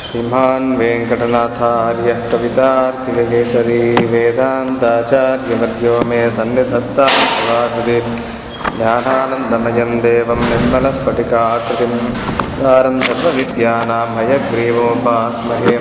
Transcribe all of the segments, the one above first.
श्रीमान् वेङ्कटनाथार्यः कवितार्किककेसरी वेदान्ताचार्यवर्यो मे सन्निधत्तां सभाकृति ज्ञानानन्दमयं देवं निर्मलस्फटिकाकृतिं दारं सर्वविद्यानां हयग्रीवोपास्महे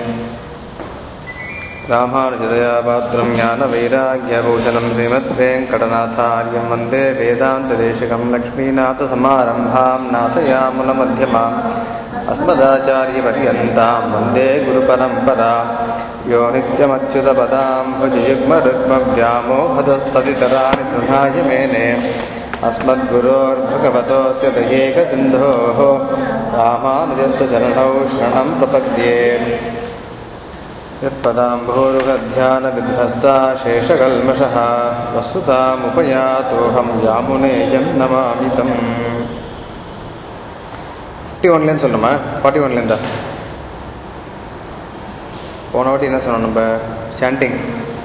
रामानुजदयापात्रं ज्ञानवैराग्यभूषणं श्रीमद्वेङ्कटनाथार्यं वन्दे वेदान्तदेशिकं लक्ष्मीनाथसमारम्भां नाथयामुलमध्यमाम् अस्मदाचार्यपर्यन्तां वन्दे गुरुपरम्परां यो नित्यमच्युतपदां भुजयुग्मरुग्मव्यामोहदस्तदितराणि गृहाय मेने अस्मद्गुरोर्भगवतोऽस्य दयेकसिन्धोः रामानुजस्य चरणौ शरणं प्रपद्ये यत्पदाम्भोरुहध्यानविध्वस्ता शेषकल्मषः वस्तुतामुपयातोऽहं यामुनेयं नमामि तम् ஃபிஃப்டி ஒன்லேருந்து சொல்லணுமா ஃபார்ட்டி ஒன்லேருந்தா போன வாட்டி என்ன சொன்னோம் நம்ம சாண்டிங்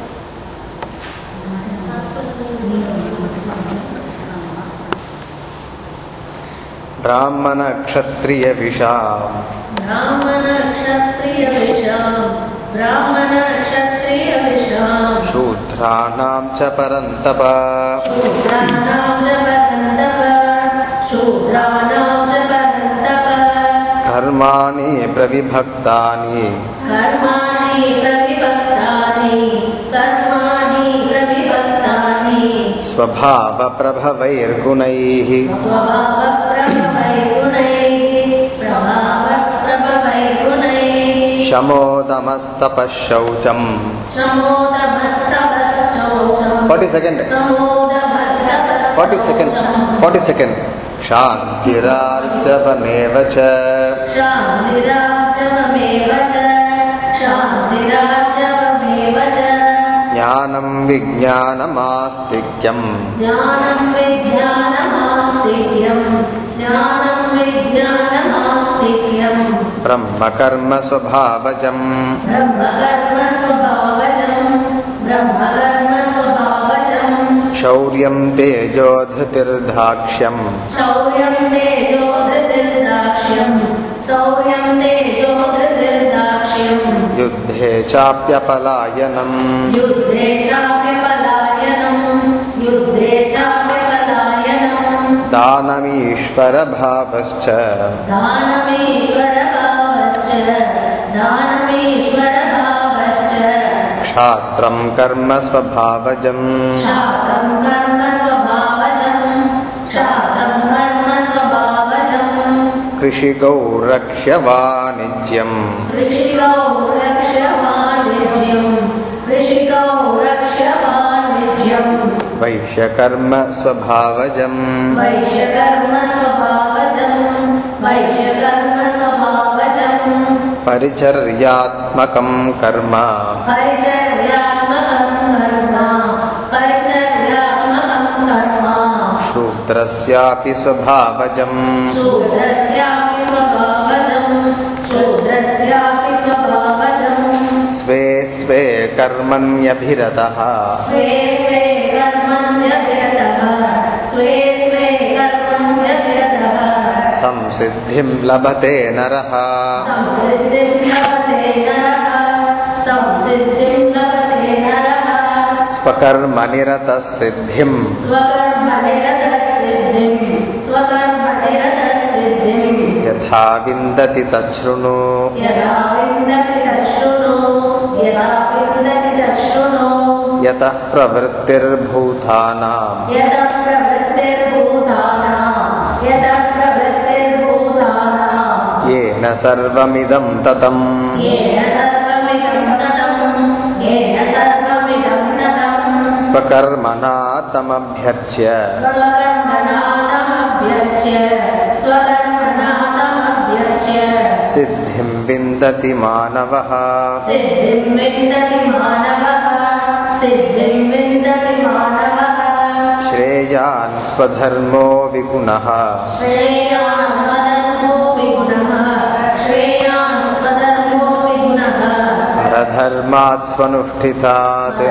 ब्राह्मण क्षत्रिय विषाम् ब्राह्मण क्षत्रिय विषाम् ब्राह्मण क्षत्रिय विषाम् शूद्राणां च परन्तप शूद्राणां च परन्तप शूद्राणां च परन्तप कर्माणि प्रविभक्तानि कर्माणि प्रविभक्तानि कर्माणि प्रविभक्तानि स्वभावप्रभवैर्गुणैः स्वभावप्रभवैर्गुणैः स्वभावप्रभवैर्गुणैः शमोदमस्तपः शौचम् समोदमस्तपश्चौचम् फार्टि सेकेण्ड् समोदमस्तपश्चौचम् फार्टि सेकेण्ड् फार्टि सेकेण्ड् शान्तिरार्जवमेव च शान्तिराजवमेव च शान्तिराजवमेव च ज्ञानं विज्ञानमास्तिक्यम् ज्ञानं विज्ञानमास्तिक्यम् ज्ञानं विज्ञानमास्तिक्यम् ब्रह्मकर्मस्वभावजम् ब्रह्मकर्मस्वभावजम् ब्रह्मकर्मस्वभावजम् शौर्यं तेजोधृतिर्दाक्ष्यम् शौर्यं तेजो धृतिर्दाक्ष्यम् शौर्यं तेजो धृतिर्दाक्ष्यम् युद्धे चाप्यपलायनम् युद्धे चाप्यपलायनम् युद्धे चाप्यपलायनम् दानमीश्वरभावश्च दानमीश्वरभावश्च दानमीश्वरभावश्च क्षात्रं कर्म स्वभावजम् शात्रं कर्म स्वभावजम् शात्रं कर्म स्वभावजम् कृषिकौ रक्ष्य वाणिज्यम् कृषिकौ रक्ष वाणिज्यम् कृषिकौ रक्ष वाणिज्यम् वैश्यकर्म स्वभावजम् वैश्यकर्म स्वभावजम् वैश्यकर्म स्वभावजम् परिचर्यात्मकं कर्म परिचर्यात्मकं कर्म परिचर्यात्मकं कर्म शूद्रस्यापि स्वभावजम् शूद्रस्यापि स्वभावजम् शूद्रस्यापि स्वभावजम् स्वे स्वे कर्मण्यभिरतः स्वे स्वे कर्मण्यभिरतः स्वे स्वे कर्मण्यभिरतः संसिद्धिं लभते नरः संसिद्धिं लभते नरः संसिद्धिं लभते नरः स्वकर्मनिरतः सिद्धिम् स्वकर्मनिरतः सिद्धिं स्वकर्मनिरतः सिद्धिं यथा विन्दति तच्छृणु यदा विन्दति तच्छृणु यदा विन्दति तच्छृणु यतः प्रवृत्तिर्भूतानाम् यदा प्रवृत्तिर्भूतानां यदा प्रवृत्तिर्भूतानां येन सर्वमिदं ततम् येन सर्वमिदं ततं येन सर्वमिदं ततं स्वकर्मणा तमभ्यर्च्य स्वकर्मणातमभ्यर्च्य स्वकर्मणातमभ्यर्च्य सिद्धिं विन्दति मानवः सिद्धिं विन्दति मानवः सिद्धिं विन्दति मानवः श्रेयान् स्वधर्मो विगुणः श्रेयान् स्वधर्मो विगुणः श्रेयान् स्वधर्मो विगुणः परधर्मात् स्वनुष्ठितात्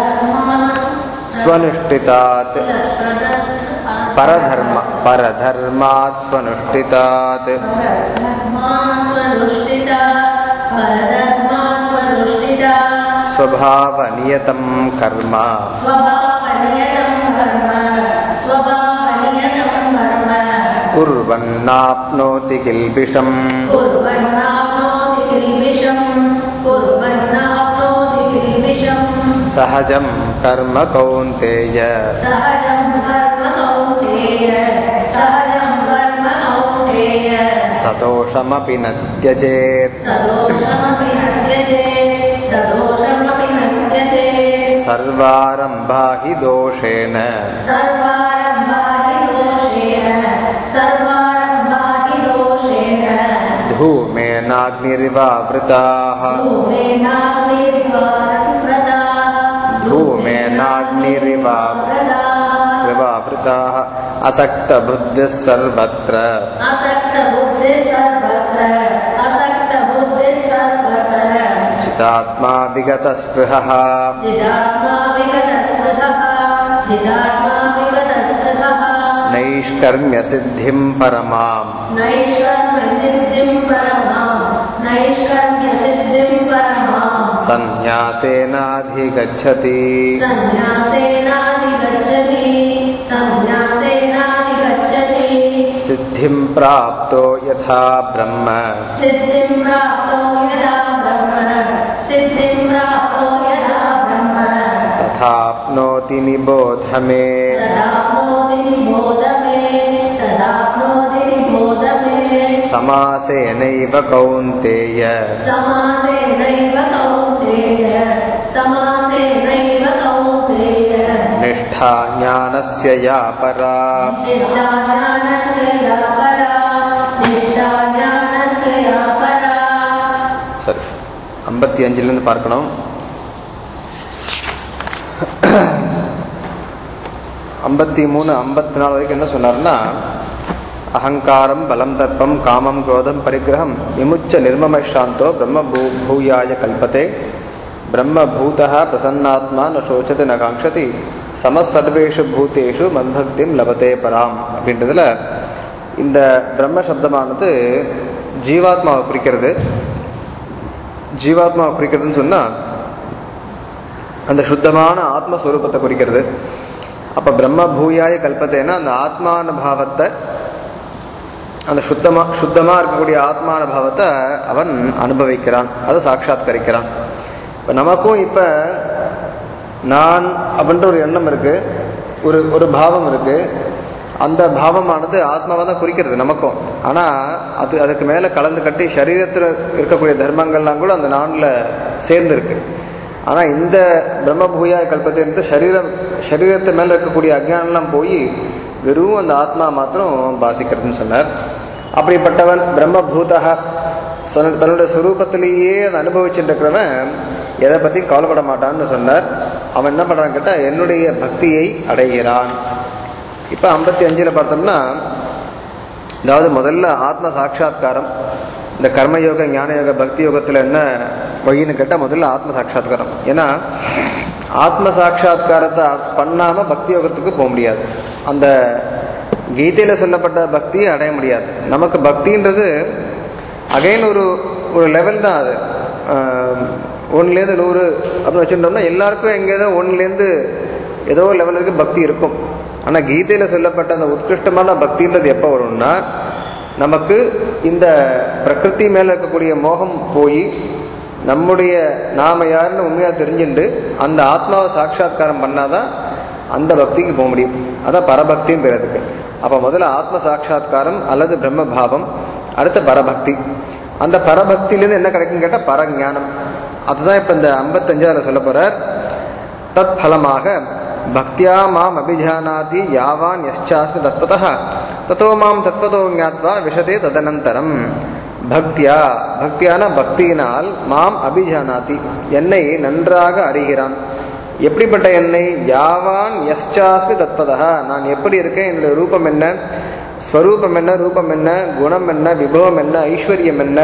स्वनुष्ठितात् परधर्म परधर्मात् स्वनुष्ठितात् स्वनुष्ठिता स्वभावनियतं कर्म स्वभावनियतं कर्म स्वभावनियतं कर्म कुर्वन्नाप्नोति किल्बिषम् कुर्वन्नाप्नोति किल्बिषं कुर्वन्नाप्नोति किल्बिषं सहजं कर्म कौन्तेय सहजं कर्म कौन्तेय सहजं कर्म कौन्तेय सदोषमपि न त्यजेत् सदोषमपि न त्यजेत् सदोषमपि न त्यजेत् सर्वारम्भा हि दोषेण सर्वारम्भा हि दोषेण सर्वारम्भा हि दोषेण धूमेनाग्निरिवावृताः धूमेनाग्निर्वावृता धूमेनाग्निरिवावृताः विवावृताः असक्तबुद्धिः सर्वत्र असक्तबुद्धिः सर्वत्र असक्तबुद्धिः सर्वत्र चितात्मा विगतस्पृहः चिदात्मा विगतस्पृहः चिदात्मा विगतस्पृहः नैष्कर्म्यसिद्धिं परमाम् नैष्कर्म्यसिद्धिं परमां नैष्कर्म्यसिद्धिं परमां सन्न्यासेनाधिगच्छति सन्न्यासेनाधिगच्छति सन्न्यासेनाधिगच्छति सिद्धिं प्राप्तो यथा ब्रह्म सिद्धिं प्राप्तो यदा ब्रह्म सिद्धिं प्राप्तो यदा ब्रह्म तथाप्नोति निबोध मे तदाप्नोति निबोध मे तदाप्नोति निबोध मे समासेनैव कौन्तेय समासेनैव कौन्तेय समासेनैव कौन्तेय निष्ठा ज्ञानस्य या परा निष्ठाज्ञानस्य या परा निष्ठाज्ञानस्य या परा சரி ஐம்பத்தி அஞ்சுலேருந்து பார்க்கணும் ஐம்பத்தி மூணு ஐம்பத்தி நாலு வரைக்கும் என்ன சொன்னார்னா அகங்காரம் பலம் தர்ப்பம் காமம் குரோதம் பரிகிரகம் விமுச்ச நிர்மமசாந்தோ பிரம்ம பூ பூயாய கல்பத்தே பிரம்ம பூதः பிரசன்னாத்மா ந சோச்சது ந காங்க்ஷதி சமசர்வேஷு பூதேஷு மத்பக்திம் லபத்தே பராம் அப்படின்றதுல இந்த பிரம்ம சப்தமானது ஜீவாத்மாவை குறிக்கிறது ஜீவாத்மாவை குறிக்கிறதுன்னு சொன்னால் அந்த சுத்தமான ஆத்மஸ்வரூபத்தை குறிக்கிறது அப்போ பிரம்ம பூயாய கல்பத்தைன்னா அந்த ஆத்மானுபாவத்தை அந்த சுத்தமா சுத்தமாக இருக்கக்கூடிய ஆத்மானுபாவத்தை அவன் அனுபவிக்கிறான் அதை சாட்சாத்கரிக்கிறான் இப்போ நமக்கும் இப்போ நான் அப்படின்ற ஒரு எண்ணம் இருக்கு ஒரு ஒரு பாவம் இருக்கு அந்த பாவமானது ஆத்மாவை தான் குறிக்கிறது நமக்கும் ஆனால் அது அதுக்கு மேலே கலந்து கட்டி சரீரத்தில் இருக்கக்கூடிய தர்மங்கள்லாம் கூட அந்த நானில் சேர்ந்து இருக்கு ஆனால் இந்த பிரம்மபூயா கல்பத்தை இருந்து சரீரம் சரீரத்து மேலே இருக்கக்கூடிய அஜ்ஞானம்லாம் போய் வெறும் அந்த ஆத்மா மாத்திரம் பாசிக்கிறதுன்னு சொன்னார் அப்படிப்பட்டவன் பிரம்மபூதக சொன்ன தன்னுடைய சுரூபத்திலேயே அதை அனுபவிச்சுட்டு இருக்கிறவன் எதை பற்றியும் கவலைப்பட மாட்டான்னு சொன்னார் அவன் என்ன பண்ணுறான்னு கேட்டால் என்னுடைய பக்தியை அடைகிறான் இப்போ ஐம்பத்தி அஞ்சில் பார்த்தோம்னா அதாவது முதல்ல ஆத்ம சாட்சா்காரம் இந்த கர்மயோக ஞான யோக பக்தி யோகத்தில் என்ன வழின்னு கேட்டால் முதல்ல ஆத்ம சாட்சா்காரம் ஏன்னா ஆத்ம சாட்சா்காரத்தை பண்ணாமல் பக்தி யோகத்துக்கு போக முடியாது அந்த கீதையில் சொல்லப்பட்ட பக்தியை அடைய முடியாது நமக்கு பக்தின்றது அகைன் ஒரு ஒரு லெவல் தான் அது ஒன்றுலேருந்து நூறு அப்படின்னு வச்சுட்டோம்னா எல்லாருக்கும் எங்கேயோ ஒன்றுலேருந்து ஏதோ ஒரு லெவலுக்கு பக்தி இருக்கும் ஆனால் கீதையில் சொல்லப்பட்ட அந்த உத்கிருஷ்டமான பக்தின்றது எப்போ வரும்னா நமக்கு இந்த பிரகிருதி மேலே இருக்கக்கூடிய மோகம் போய் நம்முடைய நாம யாருன்னு உண்மையாக தெரிஞ்சுட்டு அந்த ஆத்மாவை சாட்சாத்காரம் பண்ணாதான் அந்த பக்திக்கு போக முடியும் அதான் பரபக்தின்னு பேர் அதுக்கு அப்போ முதல்ல ஆத்ம சாட்சாத்காரம் அல்லது பிரம்ம பாவம் அடுத்து பரபக்தி அந்த பரபக்தியிலேருந்து என்ன கிடைக்கும் கேட்டால் பரஞானம் அதுதான் இப்போ இந்த ஐம்பத்தஞ்சாவில் சொல்ல போகிறார் தத் பலமாக பக்தியா மாம் அபிஜானாதி யாவான் யஷ்சாஸ்மி தத்வதः தத்தோ மாம் தத்வதோ ஞாத்வா விஷதே ததனந்தரம் பக்தியா பக்தியான பக்தியினால் மாம் அபிஜானாதி என்னை நன்றாக அறிகிறான் எப்படிப்பட்ட என்னை யாவான் யஷ்சாஸ்மி தத்வதः நான் எப்படி இருக்கேன் என்னுடைய ரூபம் என்ன ஸ்வரூபம் என்ன ரூபம் என்ன குணம் என்ன விபவம் என்ன ஐஸ்வர்யம் என்ன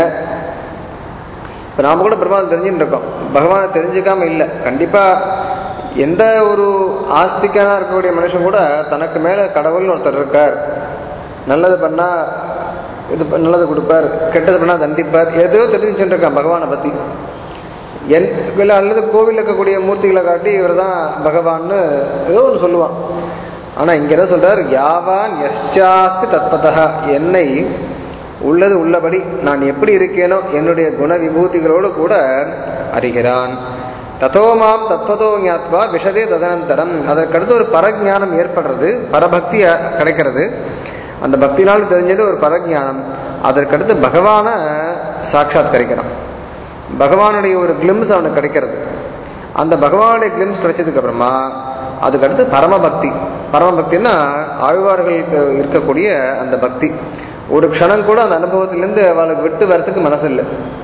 இப்போ நாம் கூட பெருமாள் தெரிஞ்சுட்டு இருக்கோம் பகவானை தெரிஞ்சுக்காம இல்லை கண்டிப்பாக எந்த ஒரு ஆஸ்திக்கானா இருக்கக்கூடிய மனுஷன் கூட தனக்கு மேலே கடவுள்னு ஒருத்தர் இருக்கார் நல்லது பண்ணால் இது ப- நல்லது கொடுப்பார் கெட்டது பண்ணால் தண்டிப்பார் ஏதோ தெரிஞ்சுட்டு இருக்கான் பகவானை பற்றி என் இல்லை அல்லது கோவிலில் இருக்கக்கூடிய மூர்த்திகளை காட்டி இவர் தான் பகவான்னு ஏதோ ஒன்று சொல்லுவான் ஆனால் இங்கே என்ன சொல்கிறார் யாவான் யஷ்சாஸ்பி தத்பதா என்னை உள்ளது உள்ளபடி நான் எப்படி இருக்கேனோ என்னுடைய குண விபூதிகளோடு கூட அறிகிறான் ததோ மாம் தத்வதோ ஞாத்வா விஷதே ததனந்தரம் அதற்கடுத்து ஒரு பரஜானம் ஏற்படுறது பரபக்தி அ- கிடைக்கிறது அந்த பக்தினால் தெரிஞ்சது ஒரு பரஜானம் அதற்கடுத்து பகவானை சாட்சாத்கரிக்கிறான் பகவானுடைய ஒரு கிளிம்ஸ் அவனுக்கு கிடைக்கிறது அந்த பகவானுடைய கிளிம்ஸ் கிடைச்சதுக்கு அப்புறமா அதுக்கடுத்து பரமபக்தி பரமபக்தின்னா ஆழ்வார்களுக்கு இருக்கக்கூடிய அந்த பக்தி ஒரு க்ஷணம் கூட அந்த அனுபவத்திலேருந்து அவளுக்கு விட்டு வரத்துக்கு மனசு இல்லை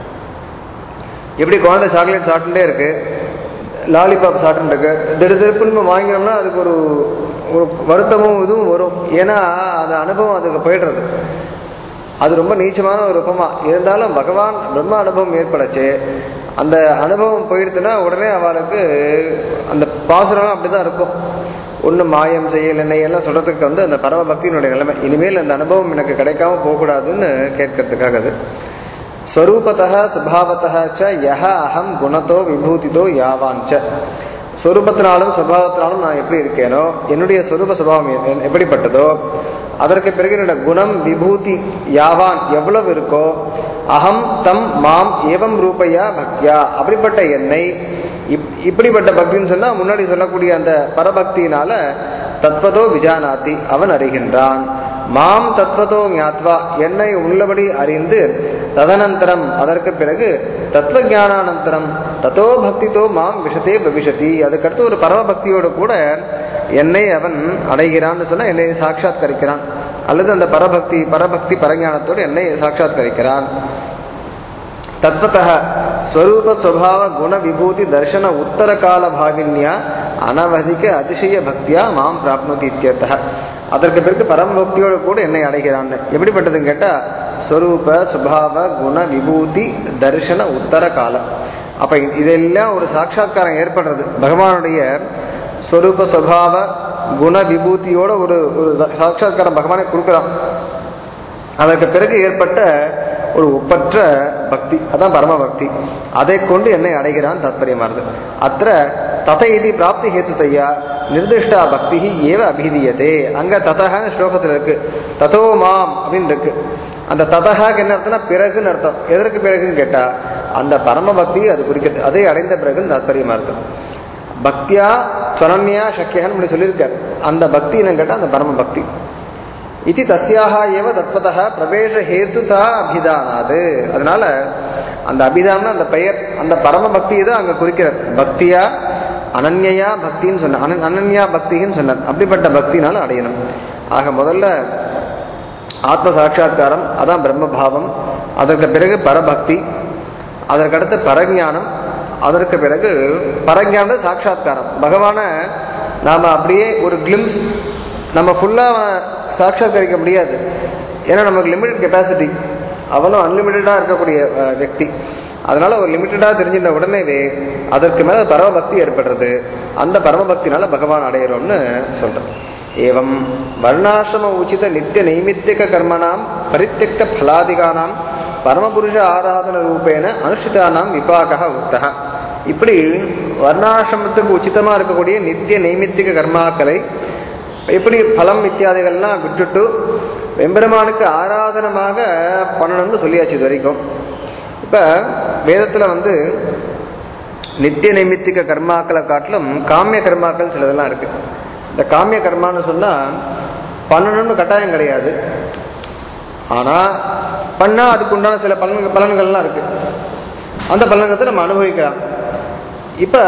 எப்படி குழந்தை சாக்லேட் சாப்பிட்டுட்டே இருக்கு லாலிபாப் சாப்பிட்டு இருக்கு திடு திருப்புன்னு வாங்கினோம்னா அதுக்கு ஒரு ஒரு வருத்தமும் இதுவும் வரும் ஏன்னா அந்த அனுபவம் அதுக்கு போயிடுறது அது ரொம்ப நீச்சமான ஒரு ரூபமா இருந்தாலும் பகவான் பிரம்ம அனுபவம் ஏற்படச்சு அந்த அனுபவம் போயிடுத்துன்னா உடனே அவளுக்கு அந்த பாசுரம் அப்படிதான் இருக்கும் ஒன்றும் மாயம் செய்யல் என்ன எல்லாம் சொல்றதுக்கு வந்து அந்த பரம பக்தியினுடைய நிலைமை இனிமேல் அந்த அனுபவம் எனக்கு கிடைக்காம போகக்கூடாதுன்னு கேட்கறதுக்காக அது ஸ்வரூபத்தः சுபாவத்தः ச யஹ அகம் குணத்தோ விபூதிதோ யாவான் ச ஸ்வரூபத்தினாலும் சுபாவத்தினாலும் நான் எப்படி இருக்கேனோ என்னுடைய ஸ்வரூப சுபாவம் எ- எப்படிப்பட்டதோ அதற்கு பிறகு என்னோட குணம் விபூதி யாவான் எவ்வளவு இருக்கோ அகம் தம் மாம் ஏவம் ரூபையா பக்தியா அப்படிப்பட்ட என்னை இப் இப்படிப்பட்ட பக்தின்னு சொன்னா முன்னாடி சொல்லக்கூடிய அந்த பரபக்தியினால தத்வதோ விஜானாதி அவன் அறிகின்றான் மாம் தத்வதோ ஞாத்வா என்னை உள்ளபடி அறிந்து ததனந்தரம் அதற்கு பிறகு தத்துவ ஞானானந்தரம் தத்தோ பக்திதோ மாம் விஷத்தே பவிஷதி அதுக்கடுத்து ஒரு பரம பக்தியோடு கூட என்னை அவன் அடைகிறான்னு சொன்னா என்னை சாட்சாத்கரிக்கிறான் அல்லது அந்த பரபக்தி பரபக்தி பரஞானத்தோடு என்னை சாட்சாத்கரிக்கிறான் தத்வத்தः ஸ்வரூப ஸ்வபாவ குண விபூதி தர்ஷன உத்தர கால பாகின்யா அனவதிக அதிசய பக்தியா மாம் பிராப்னோதி இத்தியர்த்தः அதற்கு பிறகு பரம பக்தியோடு கூட என்னை அடைகிறான்னு எப்படிப்பட்டதுன்னு கேட்டா ஸ்வரூப சுபாவ குண விபூதி தர்ஷன உத்தர காலம் அப்ப இது- இதெல்லாம் ஒரு சாட்சாத்காரம் ஏற்படுறது பகவானுடைய ஸ்வரூப சுபாவ குண விபூதியோட ஒரு ஒரு சாட்சாத்காரம் பகவானே கொடுக்குறான் அதற்கு பிறகு ஏற்பட்ட ஒரு ஒப்பற்ற பக்தி அதான் பரம பக்தி அதை கொண்டு என்னை அடைகிறான் தாத்பரியமானது அத்த தத இது பிராப்தி ஹேத்துத்தையா நிர்திஷ்டா பக்தி ஏவ அபிதீயதே அங்க ததகான்னு ஸ்லோகத்தில் இருக்கு ததோ மாம் அப்படின்னு இருக்கு அந்த ததகாக்கு என்ன அர்த்தம்னா பிறகுன்னு அர்த்தம் எதற்கு பிறகுன்னு கேட்டா அந்த பரம பக்தி அது குறிக்கிறது அதை அடைந்த பிறகுன்னு தாத்பரியமா இருக்கு பக்தியா துவனன்யா சக்கியன்னு இப்படி சொல்லியிருக்கார் அந்த பக்தி என்னன்னு கேட்டா அந்த பரம பக்தி இது தஸ்யாக ஏவ தத்வதः பிரவேச ஹேத்துதா அபிதானாது அதனால அந்த அபிதான அந்த பெயர் அந்த பரம பக்தியை தான் அங்க குறிக்கிறார் பக்தியா அனன்யா பக்தின்னு சொன்ன அனன் அனன்யா பக்தின்னு சொன்னார் அப்படிப்பட்ட பக்தினால அடையணும் ஆக முதல்ல ஆத்ம சாட்சா்காரம் அதான் பிரம்மபாவம் அதற்கு பிறகு பரபக்தி அதற்கடுத்து பரஞானம் அதற்கு பிறகு பரஞான சாட்சா்காரம் பகவானை நாம் அப்படியே ஒரு கிளிம்ஸ் நம்ம ஃபுல்லாக சாட்சாத்கரிக்க முடியாது ஏன்னா நமக்கு லிமிட்டட் கெப்பாசிட்டி அவனும் அன்லிமிட்டடாக இருக்கக்கூடிய அஹ், వ్యక్తి அதனால ஒரு லிமிட்டடாக தெரிஞ்சின்ற உடனேவே அதற்கு மேலே பரமபக்தி ஏற்படுறது அந்த பரமபக்தினால பகவான் அடையிறோம்னு சொல்கிறேன் ஏவம் வர்ணாசிரம உச்சித நித்திய நைமித்திக கர்மணாம் பரித்தியக்த பலாதிகானாம் பரமபுருஷ ஆராதன ரூபேன அனுஷ்டிதானாம் விபாகா உக்தா இப்படி வர்ணாசிரமத்துக்கு உச்சிதமாக இருக்கக்கூடிய நித்திய நைமித்திக கர்மாக்களை எப்படி பலம் இத்தியாதிகள்லாம் விட்டுட்டு எம்பெருமானுக்கு ஆராதனமாக பண்ணணும்னு சொல்லியாச்சு இது வரைக்கும் இப்போ வேதத்தில் வந்து நித்திய நைமித்திக கர்மாக்களை காட்டிலும் காமிய கர்மாக்கள் சிலதெல்லாம் இருக்கு இந்த காமிய கர்மான்னு சொன்னால் பண்ணணும்னு கட்டாயம் கிடையாது ஆனால் பண்ணால் அதுக்கு உண்டான சில பலன் பலன்கள்லாம் இருக்கு அந்த பலன்களை நம்ம அனுபவிக்கலாம் இப்போ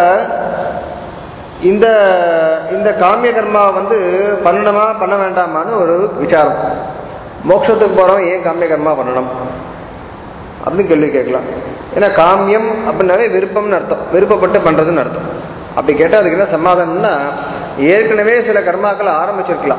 இந்த இந்த காமிய கர்மா வந்து பண்ணணுமா பண்ண வேண்டாமான்னு ஒரு விசாரம் மோட்சத்துக்கு போகிறவன் ஏன் காமிய கர்மா பண்ணணும் அப்படின்னு கேள்வி கேட்கலாம் ஏன்னா காமியம் அப்படின்னாவே விருப்பம்னு அர்த்தம் விருப்பப்பட்டு பண்ணுறதுன்னு அர்த்தம் அப்படி கேட்டால் அதுக்கு என்ன சமாதானம்னா ஏற்கனவே சில கர்மாக்களை ஆரம்பிச்சிருக்கலாம்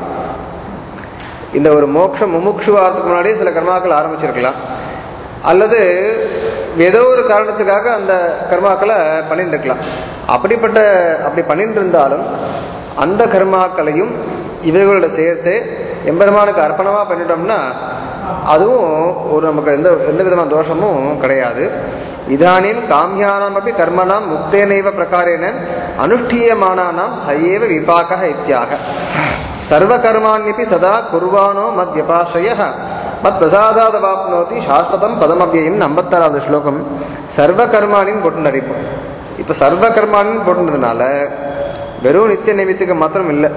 இந்த ஒரு மோட்சம் முமுட்சுவாரத்துக்கு முன்னாடியே சில கர்மாக்கள் ஆரம்பிச்சிருக்கலாம் அல்லது ஏதோ ஒரு காரணத்துக்காக அந்த கர்மாக்களை பண்ணிட்டு இருக்கலாம் அப்படிப்பட்ட அப்படி பண்ணிட்டு இருந்தாலும் அந்த கர்மாக்களையும் இவைகளோட சேர்த்து எம்பெருமானுக்கு அர்ப்பணமாக பண்ணிட்டோம்னா அதுவும் ஒரு நமக்கு எந்த எந்த விதமான தோஷமும் கிடையாது இதானின் காமியானாம் அப்படி கர்மணாம் முக்தேனைவ பிரகாரேன அனுஷ்டீயமானானாம் சயேவ விபாக இத்தியாக சர்வ கர்மாண்யபி சதா குர்வானோ மத் விபாஷய மத் பிரசாதாதவாப்னோதி சாஸ்வதம் பதமவ்யம் ஐம்பத்தாறாவது ஸ்லோகம் சர்வ கர்மானின்னு போட்டுனார் இப்போ இப்போ சர்வ கர்மானின்னு போட்டுனதுனால வெறும் நித்திய நைமித்திக்கு மாத்திரம் இல்லை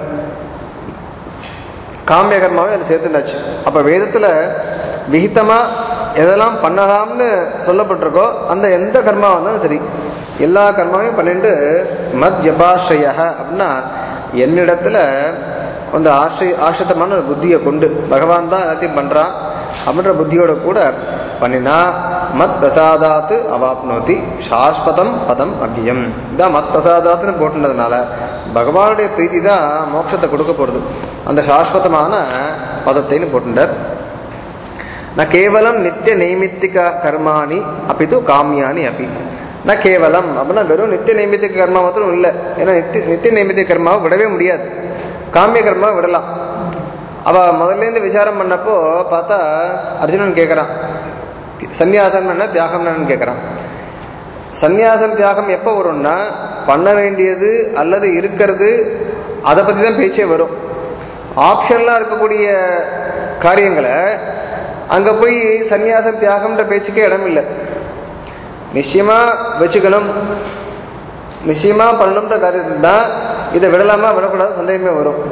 காமிய கர்மாவை அதில் சேர்த்துனாச்சு அப்போ வேதத்தில் விகிதமாக எதெல்லாம் பண்ணலாம்னு சொல்லப்பட்டிருக்கோ அந்த எந்த கர்மாவாக இருந்தாலும் சரி எல்லா கர்மாவையும் பண்ணிட்டு மத் ஜபாஷய அப்படின்னா என்னிடத்துல அந்த ஆசிரிய ஆசிரித்தமான ஒரு புத்தியை கொண்டு பகவான் தான் எல்லாத்தையும் பண்ணுறான் அப்படின்ற புத்தியோட கூட பண்ணினா மத் பிரசாதாத்து அவாப்னோதி சாஸ்வதம் பதம் அவ்வியம் இதான் மத் பிரசாதாத்துன்னு போட்டுனதுனால பகவானுடைய பிரீத்தி தான் மோட்சத்தை கொடுக்க போகிறது அந்த சாஸ்வதமான பதத்தைன்னு போட்டுட்டார் ந கேவலம் நித்திய நைமித்திக கர்மாணி அப்பிது காமியானி அப்பி ந கேவலம் அப்படின்னா வெறும் நித்திய நைமித்திக கர்மா மாத்திரம் இல்லை ஏன்னா நித்திய நித்திய நைமித்திக கர்மாவை விடவே முடியாது காமிய கர்மாவை விடலாம் அவ முதல்லேருந்து விசாரம் பண்ணப்போ பார்த்தா அர்ஜுனன் கேட்குறான் சந்நியாசம் என்ன தியாகம் என்னன்னு கேட்குறான் சந்நியாசம் தியாகம் எப்போ வரும்னா பண்ண வேண்டியது அல்லது இருக்கிறது அதை பற்றி தான் பேச்சே வரும் ஆப்ஷன்லாம் இருக்கக்கூடிய காரியங்களை அங்கே போய் சந்நியாசம் தியாகம்ன்ற பேச்சுக்கே இடம் இல்லை நிச்சயமாக வச்சுக்கணும் நிச்சயமாக பண்ணணுன்ற காரியத்தில் தான் இதை விடலாமா விடக்கூடாது சந்தேகமே வரும்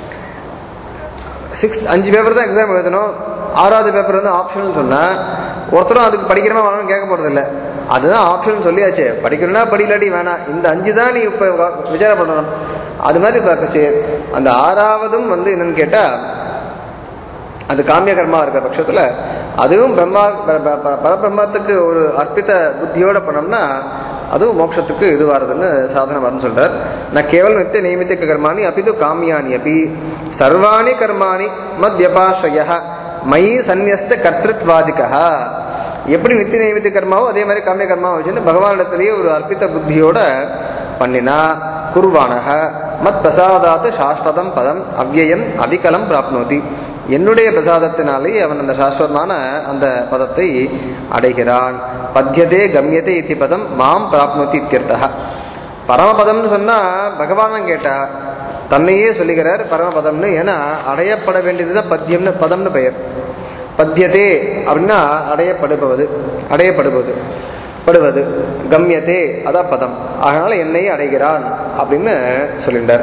சிக்ஸ் அஞ்சு பேப்பர் தான் எக்ஸாம் எழுதணும் ஆறாவது பேப்பர் வந்து ஆப்ஷன் சொன்னால் ஒருத்தரும் அதுக்கு படிக்கிறமா வேணும்னு கேட்க போகிறது இல்லை அதுதான் ஆப்ஷன் சொல்லியாச்சு படிக்கணும்னா படிக்கலாட்டி வேணாம் இந்த அஞ்சு தான் நீ இப்போ விசாரம் பண்ணணும் அது மாதிரி பார்க்கச்சு அந்த ஆறாவதும் வந்து என்னன்னு கேட்டால் அது காமிய கர்மா இருக்கிற பட்சத்தில் அதுவும் பிரம்மா பர- பர- பர- பரபிரம்மத்துக்கு ஒரு அர்ப்பித புத்தியோட பண்ணோம்னா அதுவும் மோட்சத்துக்கு இது வருதுன்னு சாதனை வரும்னு சொல்றார் நான் கேவலம் நித்திய நியமித்த கர்மாணி அப்பிது காமியானி அப்படி சர்வாணி கர்மாணி மத் வியபாஷய மயி சந்நியஸ்த கர்த்திருவாதிகா எப்படி நித்திய நைமித்திய கர்மாவோ அதே மாதிரி காமிய கர்மாவை வச்சுன்னு பகவானிடத்திலேயே ஒரு அர்ப்பித்த புத்தியோட பண்ணினா குர்வானக மத் பிரசாதாத்து சாஸ்வதம் பதம் அவ்யயம் அவிகலம் பிராப்னோதி என்னுடைய பிரசாதத்தினாலே அவன் அந்த சாஸ்வதமான அந்த பதத்தை அடைகிறான் பத்தியதே கம்யதே இத்தி பதம் மாம் பிராப்னோதி இத்தியர்த்தா பரமபதம்னு சொன்னா பகவானும் கேட்டா தன்னையே சொல்லுகிறார் பரமபதம்னு ஏன்னா அடையப்பட வேண்டியதுதான் பத்தியம்னு பதம்னு பெயர் பத்தியதே அப்படின்னா அடையப்படுபவது அடையப்படுவது படுவது கம்யதே அதான் பதம் அதனால என்னையே அடைகிறான் அப்படின்னு சொல்லிட்டார்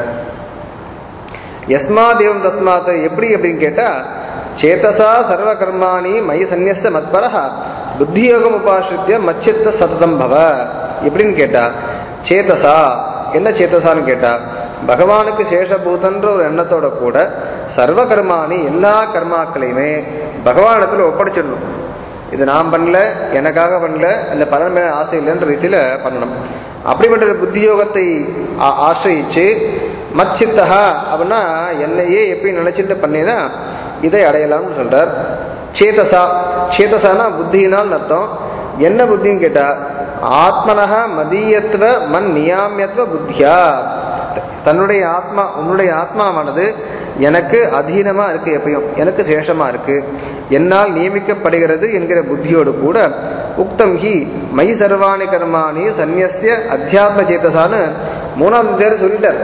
எஸ்மா தேவம் தஸ்மாத் எப்படி அப்படின்னு கேட்டா சேதசா சர்வ கர்மாணி மயி சந்நியச மத்பரஹ புத்தியோகம் உபாசிரித்திய மச்சித்த சததம் பவ எப்படின்னு கேட்டா சேதசா என்ன சேத்தசான்னு கேட்டா பகவானுக்கு சேஷபூதன்ற ஒரு எண்ணத்தோட கூட சர்வ கர்மாணி எல்லா கர்மாக்களையுமே பகவானிடத்துல ஒப்படைச்சிடணும் இது நான் பண்ணல எனக்காக பண்ணல இந்த பலன் மேல ஆசை இல்லைன்ற ரீதியில பண்ணணும் அப்படிப்பட்ட ஒரு புத்தியோகத்தை ஆ- ஆசிரியிச்சு மச்சித்தகா அப்படின்னா என்னையே எப்பயும் நினைச்சிட்டு பண்ணினா இதை அடையலாம்னு சொல்றார் சேதசா சேதசானா புத்தியினால் அர்த்தம் என்ன புத்தின்னு கேட்டா ஆத்மனக மதீயத்துவ மன் நியாமியத்துவ புத்தியா தன்னுடைய ஆத்மா உன்னுடைய ஆத்மாவானது எனக்கு அதீனமா இருக்கு எப்பயும் எனக்கு சேஷமா இருக்கு என்னால் நியமிக்கப்படுகிறது என்கிற புத்தியோடு கூட உக்தம் ஹி மை சர்வாணி கர்மாணி சந்நியசிய அத்தியாத்ம சேத்தசான்னு மூணாவது தேர் சொல்லிட்டார்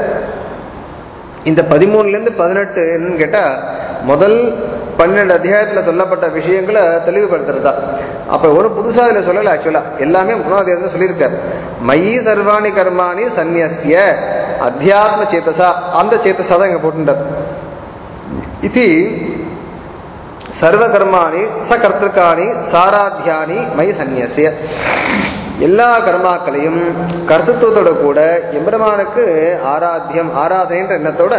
இந்த பதிமூணுலேருந்து பதினெட்டு என்னன்னு கேட்டால் முதல் பன்னெண்டு அத்தியாயத்தில் சொல்லப்பட்ட விஷயங்களை தெளிவுபடுத்துறதா அப்போ ஒன்றும் புதுசாக இதில் சொல்லலை ஆக்சுவலாக எல்லாமே மூணாவது அத்தியாயத்தில் சொல்லியிருக்கார் மயி சர்வாணி கர்மாணி சந்நியசிய அத்தியாத்ம சேத்தசா அந்த சேத்தசா தான் இங்கே போட்டுட்டார் இது சர்வ கர்மாணி சகர்த்திருக்காணி சாராத்தியானி மயி சந்நியசிய எல்லா கர்மாக்களையும் கர்த்தத்துவத்தோட கூட எம்பெருமானுக்கு ஆராத்தியம் ஆராதனைன்ற எண்ணத்தோட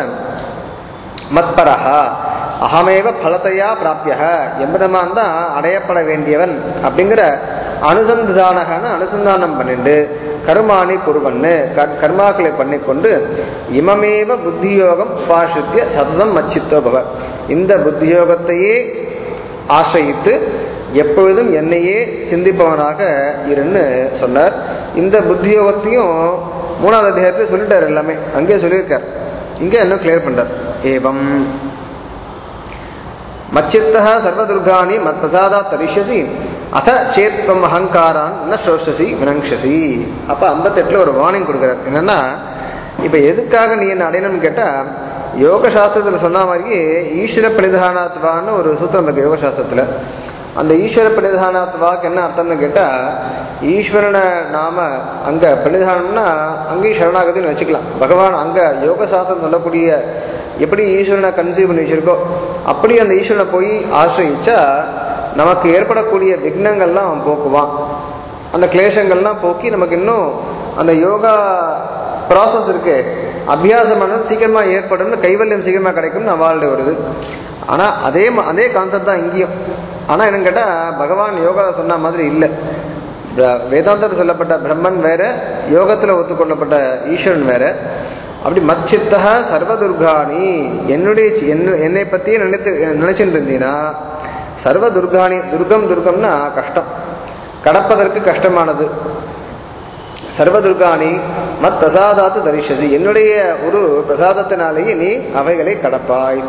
மத்பரஹா அகமேவ பலத்தையா பிராப்பிய எம்பெருமான் தான் அடையப்பட வேண்டியவன் அப்படிங்கிற அனுசந்தானகன அனுசந்தானம் பண்ணிட்டு கர்மாணி குருவன்னு கர் கர்மாக்களை பண்ணிக்கொண்டு இமமேவ புத்தியோகம் உபாசித்திய சததம் மச்சித்தோ பவ இந்த புத்தியோகத்தையே ஆசிரியித்து எப்பொழுதும் என்னையே சிந்திப்பவனாக இருன்னு சொன்னார் இந்த புத்தியோகத்தையும் மூணாவது அத்தியாயத்தில் சொல்லிட்டார் எல்லாமே அங்கேயே சொல்லியிருக்கார் இங்கே இன்னும் கிளியர் பண்றார் ஏவம் மச்சித்தः சர்வதுர்காணி மத் பிரசாதாத் தரிஷ்யசி அத சேத்வம் அகங்காரான் ந ஸ்ரோஷசி வினங்ஷசி அப்போ ஐம்பத்தெட்டில் ஒரு வார்னிங் கொடுக்குறார் என்னன்னா இப்போ எதுக்காக நீ என்ன அடையணும்னு கேட்டால் யோக சாஸ்திரத்தில் சொன்ன மாதிரியே ஈஸ்வர பிரணிதானாத்வான்னு ஒரு சூத்திரம் இருக்கு யோக சாஸ்திரத்தில் அந்த ஈஸ்வர பிரணிதானாத்வாக்கு என்ன அர்த்தம்னு கேட்டால் ஈஸ்வரனை நாம அங்கே பிரணிதானம்னா அங்கேயும் சரணாகதின்னு வச்சுக்கலாம் பகவான் அங்கே யோக சாஸ்திரம் சொல்லக்கூடிய எப்படி ஈஸ்வரனை கன்சீவ் பண்ணி வச்சிருக்கோ அப்படி அந்த ஈஸ்வரனை போய் ஆசிரியிச்சா நமக்கு ஏற்படக்கூடிய விக்னங்கள்லாம் அவன் போக்குவான் அந்த கிளேஷங்கள்லாம் போக்கி நமக்கு இன்னும் அந்த யோகா ப்ராசஸ் இருக்கு அபியாசம் பண்ணது சீக்கிரமாக ஏற்படும்னு கைவல்யம் சீக்கிரமாக கிடைக்கும்னு அவாளுடைய வருது ஆனால் அதே ம- அதே கான்செப்ட் தான் இங்கேயும் ஆனால் என்னன்னு கேட்டால் பகவான் யோகாவில் சொன்ன மாதிரி இல்லை பிர- வேதாந்தத்தில் சொல்லப்பட்ட பிரம்மன் வேற யோகத்தில் ஒத்துக்கொள்ளப்பட்ட ஈஸ்வரன் வேற அப்படி மச்சித்தக சர்வதுர்காணி என்னுடைய சி- என்ன என்னை பற்றியே நினைத்து நினைச்சுட்டு இருந்தீங்கன்னா சர்வ துர்காணி துர்கம் துர்கம்னா கஷ்டம் கடப்பதற்கு கஷ்டமானது சர்வதுர்காணி மத் பிரசாதாத்து தரிசசி என்னுடைய ஒரு பிரசாதத்தினாலேயே நீ அவைகளை கடப்பாய்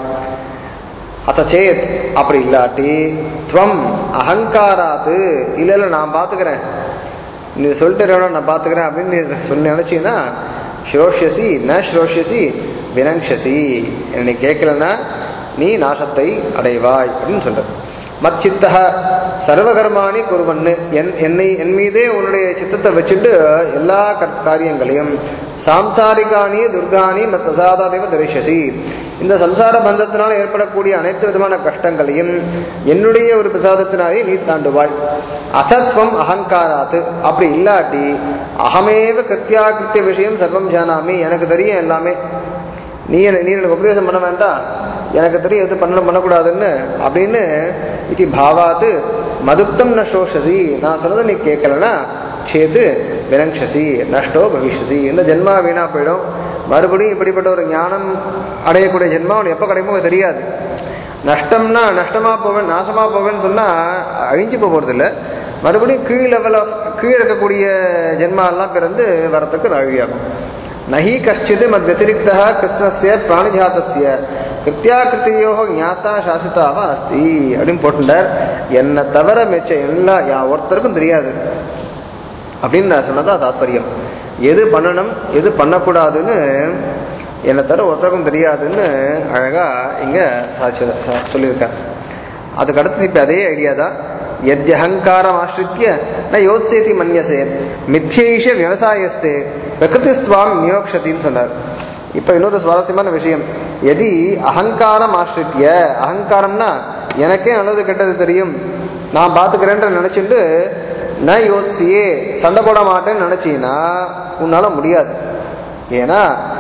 அத்த சேத் அப்படி இல்லாட்டி துவம் அகங்காராத்து இல்லை இல்லை நான் பார்த்துக்கிறேன் நீ சொல்லிட்டு இருக்கணும், நான் பார்த்துக்கிறேன் அப்படின்னு நீ சொல்லி நினச்சின்னா ஸ்ரோஷ்யசி ந ஸ்ரோஷ்யசி வினங்ஷசி என்னை கேட்கலன்னா நீ நாசத்தை அடைவாய் அப்படின்னு சொல்ற மச்சித்தக சர்வகர்மாணி குருவன்னு என் என்னை என் மீதே உன்னுடைய சித்தத்தை வச்சுட்டு எல்லா கர்- காரியங்களையும் சாம்சாரிகாணி துர்காணி மத் பிரசாதாதேவ தரிசசி இந்த சம்சார பந்தத்தினால் ஏற்படக்கூடிய அனைத்து விதமான கஷ்டங்களையும் என்னுடைய ஒரு பிரசாதத்தினாலே நீ தாண்டுவாய் அசத்வம் அகங்காராத்து அப்படி இல்லாட்டி அகமேவ கிருத்தியாகிருத்திய விஷயம் சர்வம் ஜானாமி எனக்கு தெரியும் எல்லாமே நீ என்ன- நீ எனக்கு உபதேசம் பண்ண வேண்டாம் எனக்கு தெரியும் எது பண்ணணும் பண்ணக்கூடாதுன்னு அப்படின்னு இது பாவாத்து மதுப்தம் ந சோஷசி நான் சொன்னதை நீ கேட்கலனா சேது விரங்ஷசி நஷ்டோ பவிஷ்யசி இந்த ஜென்மா வீணா போயிடும் மறுபடியும் இப்படிப்பட்ட ஒரு ஞானம் அடையக்கூடிய ஜென்மா உனக்கு எப்போ கிடைக்குமோ தெரியாது நஷ்டம்னா நஷ்டமாக போவேன் நாசமாக போவேன்னு சொன்னால் அழிஞ்சு போக போகிறதில்ல மறுபடியும் கீழ் லெவல் ஆஃப் கீழே இருக்கக்கூடிய ஜென்மா எல்லாம் பிறந்து வரத்துக்கு வழியாகும் நஹி கஷ்டித் மத் வத்திரிக்தா கிருஷ்ணஸ்ய பிராணிஜாத்தஸ்ய கிருத்தியாகிருத்தியோ ஞாத்தா சாசிதாவா அஸ்தி அப்படின்னு போட்டுட்டார் என்னை தவிர மிச்ச எல்லா யா ஒருத்தருக்கும் தெரியாது அப்படின்னு நான் சொன்னதா தாத்பரியம் எது பண்ணணும் எது பண்ணக்கூடாதுன்னு என்னை தவிர ஒருத்தருக்கும் தெரியாதுன்னு அழகா இங்க சாட்சி சா- சொல்லியிருக்கார் அதுக்கு அடுத்து இப்போ அதே ஐடியா தான் எத்யஹங்காரம் ஆசிரித்ய ந யோத்சேதி மன்யசே மித்யைஷ விவசாயஸ்தே பிரகிருதிஸ்துவாம் நியோக்ஷத்தின்னு சொன்னார் இப்போ இன்னொரு சுவாரஸ்யமான விஷயம் எதி அகங்காரம் ஆசிரித்ய அகங்காரம்னா எனக்கே நல்லது கெட்டது தெரியும் நான் பார்த்துக்கிறேன்ற நினச்சிட்டு ந யோத்சியே சண்டை போட மாட்டேன்னு நினச்சின்னா உன்னால் முடியாது ஏன்னா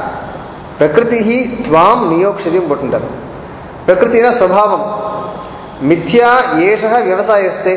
பிரகிருதி துவாம் நியோக்ஷதியும் போட்டுட்டார் பிரகிருத்தினா ஸ்வபாவம் மித்யா ஏஷக விவசாயஸ்தே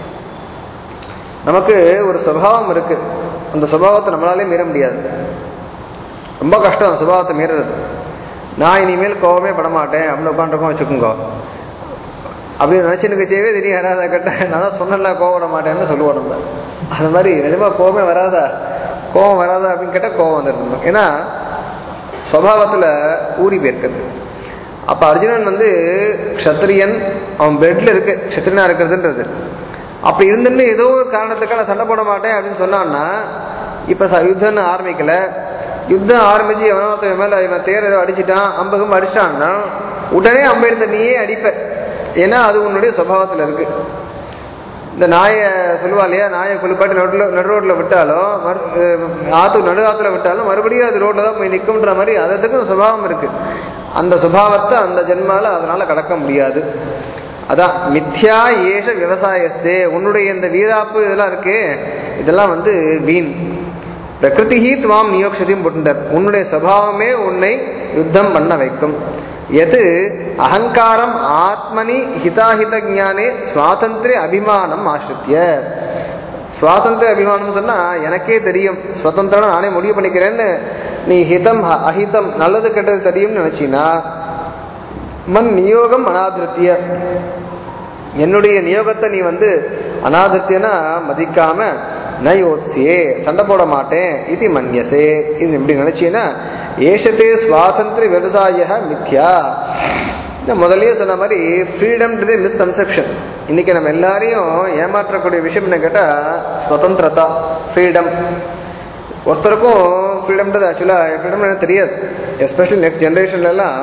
நமக்கு ஒரு சுபாவம் இருக்கு அந்த சுபாவத்தை நம்மளாலே மீற முடியாது ரொம்ப கஷ்டம் அந்த சுபாவத்தை மீறுறது நான் இனிமேல் கோவமே பட மாட்டேன் அப்படின்னு உட்காந்துருக்கோம் வச்சுக்கோங்க அப்படின்னு நினச்சினுக்கு செய்யவே தெரியும் யாராவது கட்ட நான் தான் சொன்னல கோவம் விட மாட்டேன்னு சொல்லுவோம் நம்ம அந்த மாதிரி நிஜமா கோவமே வராதா கோவம் வராதா அப்படின்னு கேட்டால் கோவம் வந்துடுது நமக்கு. ஏன்னா சுவாவத்தில் ஊறி போயிருக்குது அப்போ அர்ஜுனன் வந்து க்ஷத்ரியன் அவன் பெட்ல இருக்கு க்ஷத்ரியனா இருக்கிறதுன்றது அப்படி இருந்துன்னு ஏதோ ஒரு காரணத்துக்காக நான் சண்டை போட மாட்டேன் அப்படின்னு சொன்னான்னா இப்போ ச யுத்தம்னு ஆரம்பிக்கல யுத்தம் ஆரம்பிச்சு எவனோ ஒருத்தன் மேலே இவன் தேர் ஏதோ அடிச்சிட்டான் அம்பகம் அடிச்சிட்டான்னா உடனே அம்பு எடுத்த நீயே அடிப்ப ஏன்னா அது உன்னுடைய சுபாவத்தில் இருக்கு இந்த நாயை சொல்லுவா இல்லையா நாயை குளிப்பாட்டி நடு நடு ரோட்டில் விட்டாலும் மறு அஹ் ஆத்து நடு ஆத்துல விட்டாலும் மறுபடியும் அது ரோட்டில் தான் போய் நிற்கும்ன்ற மாதிரி அதுக்கு சுபாவம் இருக்கு அந்த சுபாவத்தை அந்த ஜென்மால அதனால கடக்க முடியாது அதான் மித்யா ஏஷ விவசாயஸ்தே உன்னுடைய இந்த வீராப்பு இதெல்லாம் இருக்கே இதெல்லாம் வந்து வீண் பிரகிருதி துவாம் நியோக்ஷதியும் போட்டுட்டார் உன்னுடைய சுபாவமே உன்னை யுத்தம் பண்ண வைக்கும் எது அகங்காரம் ஆத்மனி ஹிதாஹித ஞானே சுவாதந்திர அபிமானம் ஆசிரித்திய சுவாதந்திர அபிமானம் சொன்னா எனக்கே தெரியும் சுதந்திரம் நானே முடிவு பண்ணிக்கிறேன்னு நீ ஹிதம் அ- அஹிதம் நல்லது கெட்டது தெரியும்னு நினைச்சினா மன் நியோகம் அனாதிருத்திய என்னுடைய நியோகத்தை நீ வந்து அனாதிருத்தியனா மதிக்காம நயோத்சியே சண்டை போட மாட்டேன் இது மன்யசே இது இப்படி நினைச்சீன்னா ஏஷத்தே சுவாதந்திர விவசாய மித்யா நான் முதல்லயே சொன்ன மாதிரி ஃப்ரீடம்ன்றதே மிஸ்கன்செப்ஷன் இன்னைக்கு நம்ம எல்லாரையும் ஏமாற்றக்கூடிய விஷயம் என்ன கேட்டால் சுதந்திரதா ஃப்ரீடம் ஒருத்தருக்கும் ஃப்ரீடம்ன்றது ஆக்சுவலாக ஃப்ரீடம் எனக்கு தெரியாது எஸ்பெஷலி நெக்ஸ்ட் ஜென்ரேஷன்லலாம்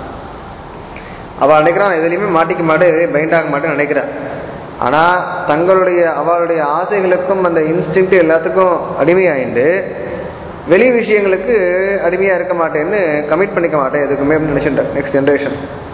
அவள் நினைக்கிறான் எதுலேயுமே மாட்டிக்க மாட்டேன் எதுலேயும் பைண்ட் ஆக மாட்டேன்னு நினைக்கிறான் ஆனால் தங்களுடைய அவளுடைய ஆசைகளுக்கும் அந்த இன்ஸ்டிங்க்ட் எல்லாத்துக்கும் அடிமையாயிண்டு வெளி விஷயங்களுக்கு அடிமையாக இருக்க மாட்டேன்னு கமிட் பண்ணிக்க மாட்டேன் எதுக்குமே அப்படின்னு நினச்சிட்டேன் நெக்ஸ்ட் ஜென்ரேஷன்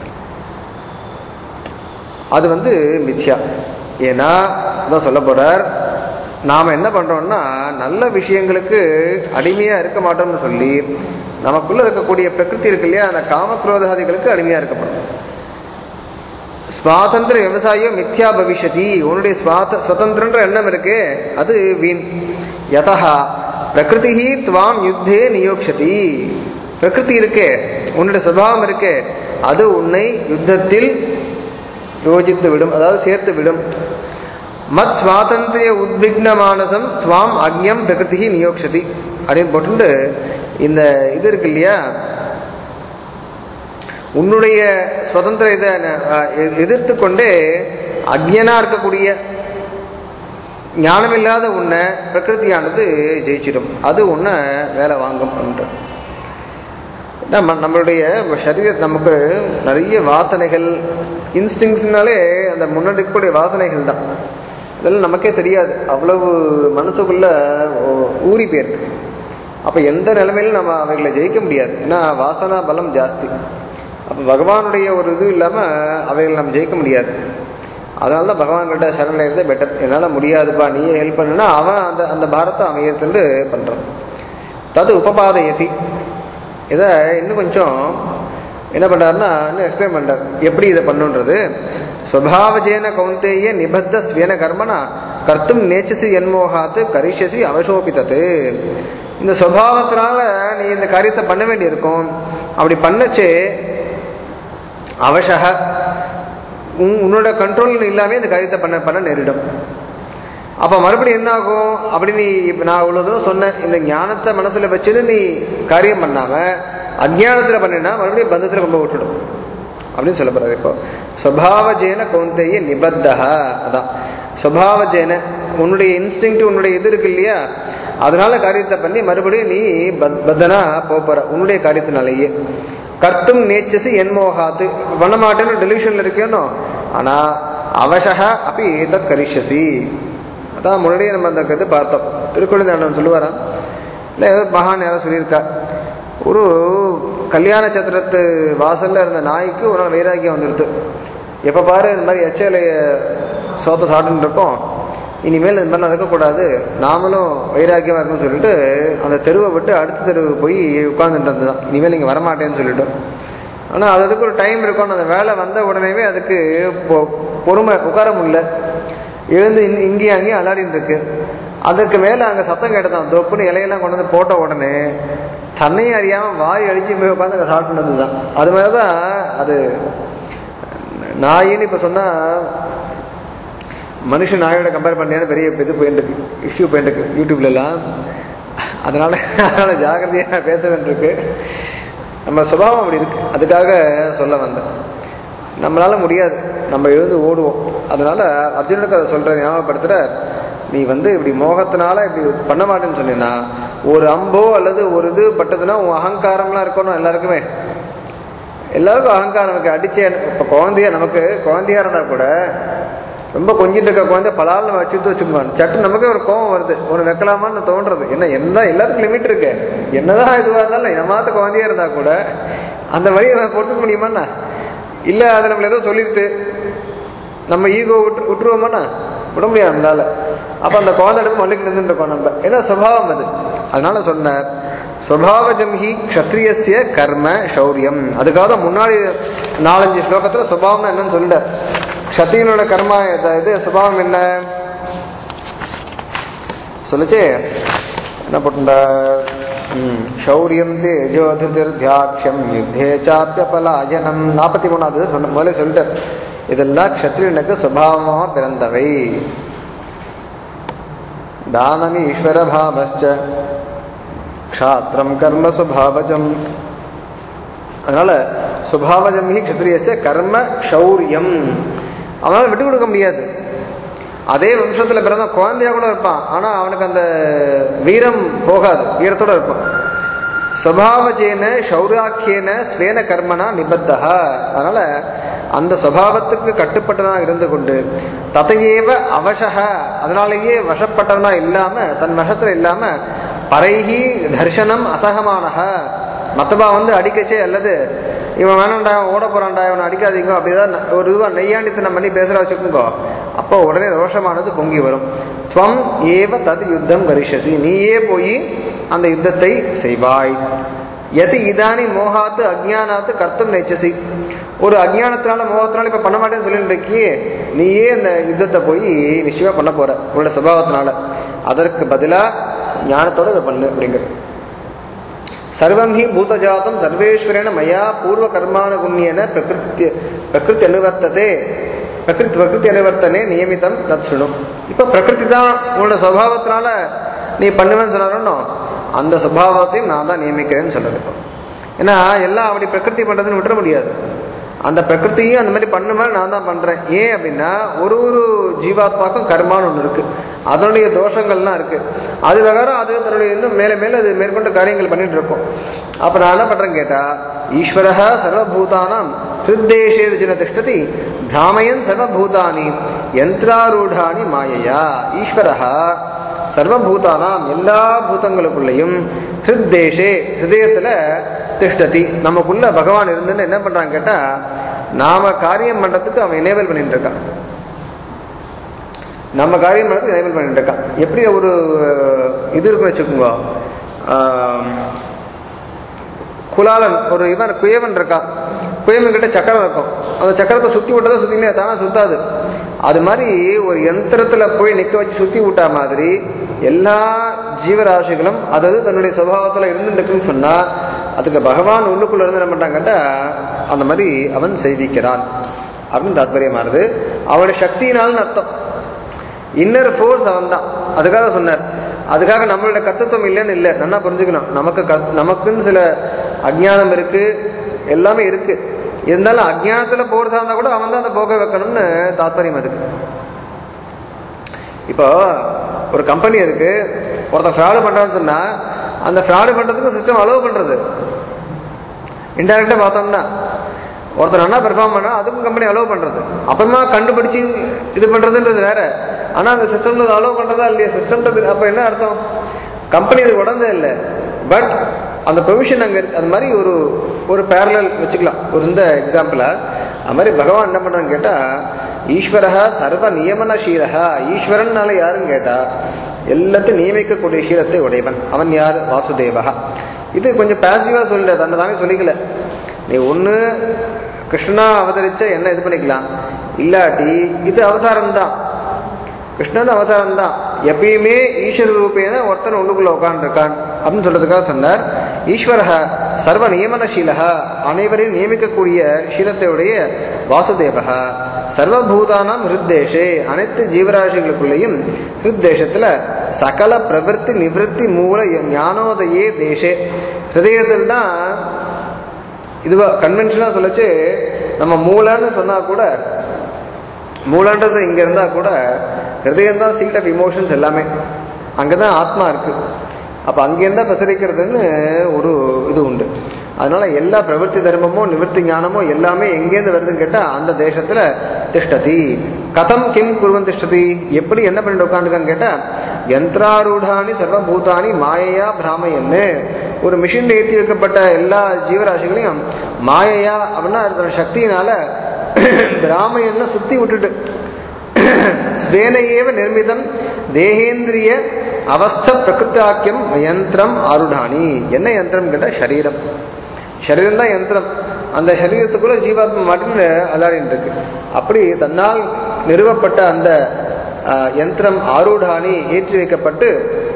அது வந்து மித்யா ஏன்னா அதான் சொல்ல போகிறார் நாம் என்ன பண்ணுறோம்னா நல்ல விஷயங்களுக்கு அடிமையாக இருக்க மாட்டோம்னு சொல்லி நமக்குள்ளே இருக்கக்கூடிய பிரகிருதி இருக்கு இல்லையா அந்த காமக்ரோதாதிகளுக்கு அடிமையாக இருக்கப்படும் சுவாதந்திர விவசாயம் மித்யா பவிஷதி உன்னுடைய சுவாத சுதந்திரன்ற எண்ணம் இருக்கே அது வீண் யதா பிரகிருதி துவாம் யுத்தே நியோக்ஷதி பிரகிருதி இருக்கே உன்னுடைய சுபாவம் இருக்கே அது உன்னை யுத்தத்தில் யோசித்து விடும் அதாவது சேர்த்து விடும் மத் சுவாதந்திரிய உத்விக்ன மானசம் துவாம் அக்ஞம் பிரகிருதி நியோக்ஷதி அப்படின்னு போட்டு இந்த இது இருக்கு இல்லையா உன்னுடைய சுதந்திர இதை எதிர்த்து கொண்டே அக்ஞனா இருக்கக்கூடிய ஞானமில்லாத உன்னை பிரகிருதியானது ஜெயிச்சிடும் அது உன்னை வேலை வாங்கும் என்று நம்ம நம்மளுடைய சரீர நமக்கு நிறைய வாசனைகள் இன்ஸ்டிங்ஸ்னாலே அந்த முன்னாடி இருக்கக்கூடிய வாசனைகள் தான் இதெல்லாம் நமக்கே தெரியாது அவ்வளவு மனசுக்குள்ள ஊறி போயிருக்கு அப்போ எந்த நிலைமையிலும் நம்ம அவைகளை ஜெயிக்க முடியாது ஏன்னா வாசனா பலம் ஜாஸ்தி அப்போ பகவானுடைய ஒரு இது இல்லாமல் அவைகளை நம்ம ஜெயிக்க முடியாது அதனால தான் பகவான்கிட்ட சரணடைகிறதே பெட்டர் என்னால் முடியாதுப்பா நீயே ஹெல்ப் பண்ணுனா அவன் அந்த அந்த பாரத்தை அவன் ஏற்றுண்டு பண்ணுறான் தது உபபாதயதி இதை இன்னும் கொஞ்சம் என்ன பண்ணுறாருன்னா இன்னும் எக்ஸ்பிளைன் பண்ணுறார் எப்படி இதை பண்ணுன்றது ஸ்வபாவஜேன கௌந்தேய நிபத்த ஸ்வேன கர்மனா கர்த்தும் நேச்சசி என்மோகாத்து கரிஷசி அவசோபித்தது இந்த சுவாவத்தினால நீ இந்த காரியத்தை பண்ண வேண்டியிருக்கும் அப்படி பண்ணச்சே அவசக உன் உன்னோட கண்ட்ரோல் இல்லாமல் இந்த காரியத்தை பண்ண பண்ண நேரிடும் அப்போ மறுபடியும் என்ன ஆகும் அப்படி நீ இப்போ நான் இவ்வளோ தூரம் சொன்னேன் இந்த ஞானத்தை மனசில் வச்சுன்னு நீ காரியம் பண்ணாமல் அஜ்ஞானத்தில் பண்ணினா மறுபடியும் பந்தத்தில் கொண்டு விட்டுடும் அப்படின்னு சொல்ல போகிறார் இப்போ ஸ்வபாவஜேன கௌந்தேய நிபத்தா அதான் ஸ்வபாவஜேன உன்னுடைய இன்ஸ்டிங் உன்னுடைய இது இருக்கு இல்லையா அதனால காரியத்தை பண்ணி மறுபடியும் நீ பத் பத்தனா போகிற உன்னுடைய காரியத்தினாலேயே கர்த்தும் நேச்சசி என்மோகாத்து பண்ண மாட்டேன்னு டெலிவிஷனில் இருக்கேனோ ஆனால் அவசக அப்படி ஏதத் கரிஷசி அதான் முன்னாடியே நம்ம அந்த இது பார்த்தோம் திருக்குழந்தை சொல்லுவாராம் இல்லை ஏதோ மகான் யாரோ சொல்லியிருக்கா ஒரு கல்யாண சத்திரத்து வாசலில் இருந்த நாய்க்கு ஒரு நாள் வைராக்கியம் வந்துடுது எப்போ பாரு இந்த மாதிரி எச்சலைய சோத்த சாப்பிட்டுன்னு இருக்கோம் இனிமேல் இந்த மாதிரிலாம் இருக்கக்கூடாது நாமளும் வைராக்கியமாக இருக்குன்னு சொல்லிட்டு அந்த தெருவை விட்டு அடுத்த தெருவு போய் உட்காந்துட்டு தான் இனிமேல் இங்கே வரமாட்டேன்னு சொல்லிட்டோம் ஆனால் அது அதுக்கு ஒரு டைம் இருக்கும் அந்த வேலை வந்த உடனேவே அதுக்கு பொ பொறுமை உட்கார முடியல எழுந்து இன் இங்கேயும் அங்கேயும் அலாடின்னு இருக்கு அதுக்கு மேலே அங்கே சத்தம் கேட்டதான் தொப்புன்னு இலையெல்லாம் கொண்டு வந்து போட்ட உடனே தன்னையும் அறியாமல் வாரி அடித்து போய் உட்காந்து அங்கே சாப்பிட்டுனது தான் அது மாதிரி தான் அது நாயின்னு இப்போ சொன்னால் மனுஷன் நாயோட கம்பேர் பண்ணேன்னு பெரிய இது போயிட்டு இஷ்யூ போயிட்டு யூடியூப்லலாம் அதனால் அதனால் ஜாகிரதையாக பேச வேண்டியிருக்கு நம்ம சுபாவம் அப்படி இருக்கு அதுக்காக சொல்ல வந்தேன் நம்மளால் முடியாது நம்ம எழுந்து ஓடுவோம் அதனால் அர்ஜுனுக்கு அதை சொல்கிற ஞாபகப்படுத்துகிற நீ வந்து இப்படி மோகத்தினால இப்படி பண்ண மாட்டேன்னு சொன்னீங்கன்னா ஒரு அம்போ அல்லது ஒரு இது பட்டதுன்னா உன் அகங்காரம்லாம் இருக்கணும் எல்லாருக்குமே எல்லாருக்கும் அகங்காரம் நமக்கு அடிச்சே இப்போ குழந்தைய நமக்கு குழந்தையா இருந்தால் கூட ரொம்ப கொஞ்சிட்டு இருக்க குழந்தை பலால் நம்ம வச்சுட்டு வச்சுக்கோங்க சட்டு நமக்கே ஒரு கோவம் வருது ஒன்று வைக்கலாமான்னு தோன்றது என்ன என்ன எல்லாத்துக்கும் லிமிட் இருக்கு என்னதான் இதுவாக இருந்தாலும் என்னமாத்த குழந்தையா இருந்தா கூட அந்த வழியை நம்ம பொறுத்துக்க முடியுமாண்ணா இல்லை அதை நம்மள ஏதோ சொல்லிடுது நம்ம ஈகோ விட்டு விட்டுருவோமாண்ணா விட முடியாது நம்மளால அப்போ அந்த குழந்தை எடுப்பு மல்லிக்கு நின்றுருக்கோம் நம்ம ஏன்னா சுபாவம் அது அதனால சொன்னார் சுபாவஜம் ஹி க்ஷத்ரியசிய கர்ம சௌரியம் அதுக்காக தான் முன்னாடி நாலஞ்சு ஸ்லோகத்தில் சுபாவம்னா என்னன்னு சொல்லிட்டார் க்ஷத்திரியனோட கர்மா இது சுபாவம் என்ன சொல்லுச்சு என்ன போட்டுண்டார் சௌரியம் தேஜோதிர்தியாட்சியம் யுத்தே சாப்பியபலாயனம் நாற்பத்தி மூணாவது சொன்ன முதல்ல சொல்லிட்டார் இதெல்லாம் க்ஷத்ரியனுக்கு சுபாவமாக பிறந்தவை தானமி ஈஸ்வர பாவச்ச க்ஷாத்திரம் கர்ம சுபாவஜம் அதனால சுபாவஜம் ஹி க்ஷத்ரியஸ்ய கர்ம ஷௌரியம் அவனால் விட்டு கொடுக்க முடியாது அதே வம்சத்தில் பிறந்த குழந்தையா கூட இருப்பான் ஆனால் அவனுக்கு அந்த வீரம் போகாது வீரத்தோட இருப்பான் சுவாவஜேன சௌராக்கியன ஸ்வேன கர்மனா நிபத்தா அதனால அந்த சுவாவத்துக்கு கட்டுப்பட்டதாக இருந்து கொண்டு ததையேவ அவசக அதனாலேயே வசப்பட்டவனா இல்லாம தன் வசத்துல இல்லாம பரைகி தர்ஷனம் அசகமானக மத்தபா வந்து அடிக்கச்சே அல்லது இவன் வேணாண்டா இவன் ஓட போறான்டா இவனை அடிக்காதீங்க அப்படிதான் ஒரு இதுவா நெய்யாண்டித்தனம் பண்ணி பேசுற வச்சுக்கோங்க அப்போ உடனே ரோஷமானது பொங்கி வரும் துவம் ஏவ தது யுத்தம் கரிஷசி நீயே போய் அந்த யுத்தத்தை செய்வாய் எது இதானி மோகாத்து அஜ்ஞானாத்து கர்த்தம் நேச்சசி ஒரு அஜ்ஞானத்தினால மோகத்தினால இப்ப பண்ண மாட்டேன்னு சொல்லிட்டு இருக்கியே நீயே அந்த யுத்தத்தை போய் நிச்சயமா பண்ண போற உன்னோட சுபாவத்தினால அதற்கு பதிலா ஞானத்தோட இதை பண்ணு அப்படிங்கிறது சர்வம் ஹி பூதஜாதம் சர்வேஸ்வரேன மயா பூர்வ கர்மானுகுண்யன பிரகிருத்தி பிரகிருத்தி அனுவர்த்ததே பிரகிருத்தி பிரகிருத்தி அனுவர்த்தனே நியமிதம் தத் சுணும் இப்போ பிரகிருதி தான் உன்னோட சுபாவத்தினால நீ பண்ணுவேன்னு சொன்னாரோ அந்த சுபாவத்தையும் நான் தான் நியமிக்கிறேன்னு சொல்றது இப்போ ஏன்னா எல்லாம் அப்படி பிரகிருதி பண்ணுறதுன்னு விட்டுற முடியாது அந்த பிரகிருத்தியும் அந்த மாதிரி பண்ண மாதிரி நான் தான் பண்ணுறேன் ஏன் அப்படின்னா ஒரு ஒரு ஜீவாத்மாக்கும் கர்மான்னு ஒன்று இருக்குது அதனுடைய தோஷங்கள்லாம் இருக்குது அது பிரகாரம் அது தன்னுடைய இன்னும் மேலே மேலே அது மேற்கொண்டு காரியங்கள் பண்ணிட்டு இருக்கும் அப்போ நான் என்ன பண்ணுறேன்னு கேட்டால் ஈஸ்வரः சர்வபூதானாம் ஹிருத்தேஷே ருஜின திஷ்டதி பிராமயன் சர்வபூதானி யந்திராரூடானி மாயையா ஈஸ்வரः சர்வபூதானாம் எல்லா பூதங்களுக்குள்ளேயும் ஹிருத்தேஷே ஹிருதயத்தில் திஷ்டதி நமக்குள்ள பகவான் இருந்துன்னு என்ன பண்றாங்க கேட்டா நாம காரியம் பண்றதுக்கு அவன் எனேபிள் பண்ணிட்டு இருக்கான் நம்ம காரியம் பண்ணுறதுக்கு எனேபிள் பண்ணிட்டு இருக்கான் எப்படி ஒரு இது இருக்குன்னு வச்சுக்கோங்க ஆம், குலாலன் ஒரு இவன் குயவன் இருக்கான் குயவன் கிட்ட சக்கரம் இருக்கும் அந்த சக்கரத்தை சுத்தி விட்டதை சுத்தினே தானே சுத்தாது அது மாதிரி ஒரு யந்திரத்துல போய் நிக்க வச்சு சுத்தி விட்டா மாதிரி எல்லா ஜீவராசிகளும் அதாவது தன்னுடைய சுபாவத்துல இருந்துருக்குன்னு சொன்னா அதுக்கு பகவான் உள்ளுக்குள்ள இருந்து என்ன பண்றான் கேட்டா அந்த மாதிரி அவன் செய்விக்கிறான் அப்படின்னு தாத்பரியமானது அவனுடைய சக்தியினால்னு அர்த்தம் இன்னர் ஃபோர்ஸ் அவன் தான் அதுக்காக சொன்னார் அதுக்காக நம்மளோட கர்த்தத்துவம் இல்லைன்னு இல்லை நல்லா புரிஞ்சுக்கணும் நமக்கு கத் நமக்குன்னு சில அஜ்ஞானம் இருக்கு எல்லாமே இருக்கு இருந்தாலும் அஜ்ஞானத்துல போறதா இருந்தா கூட அவன் தான் அதை போக வைக்கணும்னு தாத்பரியம் அதுக்கு இப்போ ஒரு கம்பெனி இருக்கு ஒருத்தன் ஃப்ராடு பண்றான்னு சொன்னா அந்த ஃப்ராடு பண்றதுக்கு சிஸ்டம் அலோவ் பண்றது இன்டெரக்டா பார்த்தோம்னா ஒருத்தர் நல்லா பெர்ஃபார்ம் பண்ணா அதுக்கும் கம்பெனி அலோவ் பண்றது அப்புறமா கண்டுபிடிச்சு இது பண்றதுன்றது வேற ஆனா அந்த சிஸ்டம்ல அலோவ் பண்றதா இல்லையா சிஸ்டம்ன்றது அப்ப என்ன அர்த்தம் கம்பெனி அது உடந்தே இல்லை பட் அந்த ப்ரொவிஷன் அங்கே இருக்கு அது மாதிரி ஒரு ஒரு பேரலல் வச்சுக்கலாம் ஒரு இந்த எக்ஸாம்பிளா அது மாதிரி பகவான் என்ன பண்றான்னு கேட்டா ஈஸ்வரஹா சர்வ நியமனசீலஹா ஈஸ்வரன்னால யாருன்னு கேட்டா எல்லாத்தையும் நியமிக்கக்கூடிய சீலத்தை உடையவன் அவன் யார் வாசுதேவா இது கொஞ்சம் பாசிவா சொல்லல தன்னை தானே சொல்லிக்கல நீ ஒன்று கிருஷ்ணனா அவதரிச்ச என்ன இது பண்ணிக்கலாம் இல்லாட்டி இது அவதாரம் தான் கிருஷ்ணன் அவதாரம் தான் எப்பயுமே ஈஸ்வர ரூபேன ஒருத்தன் உள்ளுக்குள்ள உட்காந்துருக்கான் அப்படின்னு சொல்றதுக்காக சொன்னார் ஈஸ்வரஹ சர்வ நியமனசீலஹ அனைவரையும் நியமிக்கக்கூடிய சீலத்தையுடைய வாசுதேவக சர்வபூதானாம் ஹிருத்தேஷே அனைத்து ஜீவராசிகளுக்குள்ளேயும் ஹிருத்தேசத்துல சகல பிரவருத்தி நிவൃத்தி மூல ஞானோதயே தேசே ஹிருதயத்தில் தான் இதுவா கன்வென்ஷனாக சொல்லச்சு நம்ம மூலன்னு சொன்னா கூட மூலன்றது இங்க இருந்தா கூட ஹிருதயம் தான் சீட் ஆஃப் இமோஷன்ஸ் எல்லாமே அங்கதான் ஆத்மா இருக்கு அப்ப அங்கேருந்தா பிரசரிக்கிறதுன்னு ஒரு இது உண்டு அதனால எல்லா பிரவருத்தி தர்மமோ நிவர்த்தி ஞானமோ எல்லாமே எங்கேருந்து வருதுன்னு கேட்டா அந்த தேசத்துல திஷ்டதி கதம் கிம் குருவன் திஷ்டதி எப்படி என்ன பண்ணிட்டு உட்காந்துருக்கான்னு கேட்டா யந்திராரூடானி சர்வபூதானி மாயையா பிராமையன்னு ஒரு மிஷின் ஏற்றி வைக்கப்பட்ட எல்லா ஜீவராசிகளையும் மாயையா அப்படின்னா அதோட சக்தியினால பிராமையன்னு சுத்தி விட்டுட்டு ஸ்வேனையேவ நிர்மிதம் தேகேந்திரிய அவஸ்த பிரகிருத்தாக்கியம் யந்திரம் ஆருடானி என்ன யந்திரம் கேட்டால் சரீரம் சரீரம் தான் யந்திரம் அந்த சரீரத்துக்குள்ள ஜீவாத்மா மாட்டின்னு அல்லாடின்னு இருக்கு அப்படி தன்னால் நிறுவப்பட்ட அந்த அஹ், யந்திரம் ஆரூடானி ஏற்றி வைக்கப்பட்டு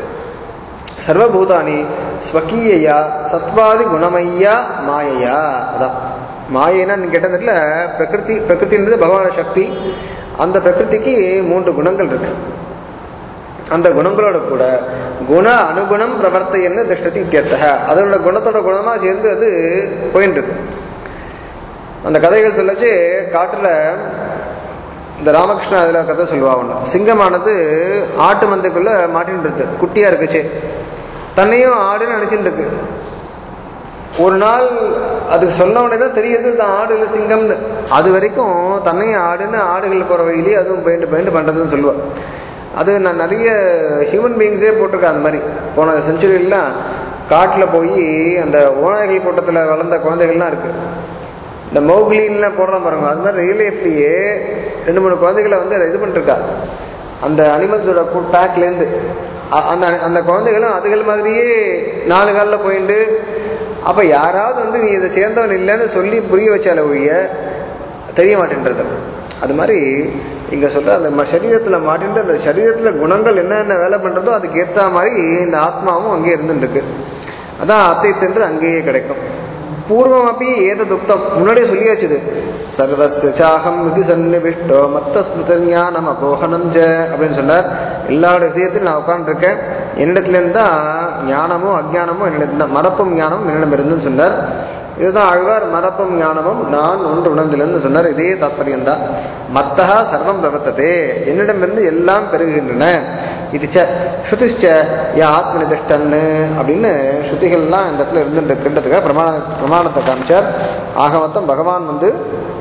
சர்வபூதானி ஸ்வகீயையா சத்வாதி குணமையா மாயையா அதான் மாயைனா நீங்க கேட்டதுல பிரகிருதி பிரகிருதின்றது பகவானோட சக்தி அந்த பிரகிருதிக்கு மூன்று குணங்கள் இருக்கு அந்த குணங்களோட கூட குண அனுகுணம் பிரவர்த்தைன்னு திஷ்டதி இத்தியர்த்தக அதோட குணத்தோட குணமா சேர்ந்து அது போயின்னு இருக்கு அந்த கதைகள் சொல்லச்சு காட்டில் இந்த ராமகிருஷ்ணா அதில் கதை சொல்லுவா ஒன்று சிங்கமானது ஆட்டு மந்தைக்குள்ளே மாட்டின்னு இருக்கு குட்டியாக இருக்குச்சு தன்னையும் ஆடுன்னு நினச்சிட்டு இருக்கு ஒரு நாள் அதுக்கு சொன்ன உடனே தான் தெரியுது தான் ஆடு இல்லை சிங்கம்னு அது வரைக்கும் தன்னையும் ஆடுன்னு ஆடுகள் போகிற வழியிலே அதுவும் பெயிண்ட் பெயிண்ட் பண்ணுறதுன்னு சொல்லுவாள் அது நான் நிறைய ஹியூமன் பீயிங்ஸே போட்டிருக்கேன் அந்த மாதிரி போன செஞ்சுரியிலாம் காட்டில் போய் அந்த ஓநாய்கள் கூட்டத்தில் வளர்ந்த குழந்தைகள்லாம் இருக்குது இந்த மௌக்லின்லாம் போடுறோம் பாருங்க அது மாதிரி ரியல் லைஃப்லேயே ரெண்டு மூணு குழந்தைகளை வந்து இது பண்ணிருக்கா அந்த அனிமல்ஸோட பேக்லேருந்து அந்த அந்த குழந்தைகளும் அதுகள் மாதிரியே நாலு காலில் போயிட்டு அப்போ யாராவது வந்து நீ இதை சேர்ந்தவன் இல்லைன்னு சொல்லி புரிய வச்சால ஒழிய தெரிய மாட்டேன்றது அது மாதிரி இங்கே சொல்கிற அந்த ம சரீரத்தில் மாட்டின்ட்டு அந்த சரீரத்தில் குணங்கள் என்னென்ன வேலை பண்ணுறதோ அதுக்கு ஏற்ற மாதிரி இந்த ஆத்மாவும் அங்கேயே இருந்துருக்கு அதான் அத்தை தின்று அங்கேயே கிடைக்கும் பூர்வம் அப்படி ஏத துக்தம் முன்னாடியே சொல்லியாச்சுது சர்வஸ்ய சாகம் விதி சன்னிவிஷ்டோ மத்த ஸ்மிருத ஞானம் அபோகனம் ஜ அப்படின்னு சொன்னார் எல்லாரோட இதயத்திலும் நான் உட்காந்துருக்கேன் என்னிடத்துலேருந்து தான் ஞானமும் அஜ்ஞானமும் என்னிடத்துல தான் மறப்பும் ஞானமும் என்னிடம் இருந்துன்னு சொன்னார் இதுதான் ஆழ்வார் மறப்பும் ஞானமும் நான் ஒன்று உணர்ந்திலன்னு சொன்னார் இதே தாத்பரியம் தான் மத்தகா சர்வம் பிரவர்த்ததே என்னிடமிருந்து எல்லாம் பெருகுகின்றன இது ச ஸ்ருதிஷ்ச யா ஆத்மநிதிஷ்டன்னு அப்படின்னு ஸ்ருதிகள்லாம் இந்த இடத்துல இருந்துட்டு இருக்கின்றதுக்காக பிரமாண பிரமாணத்தை காமிச்சார் ஆக மொத்தம் பகவான் வந்து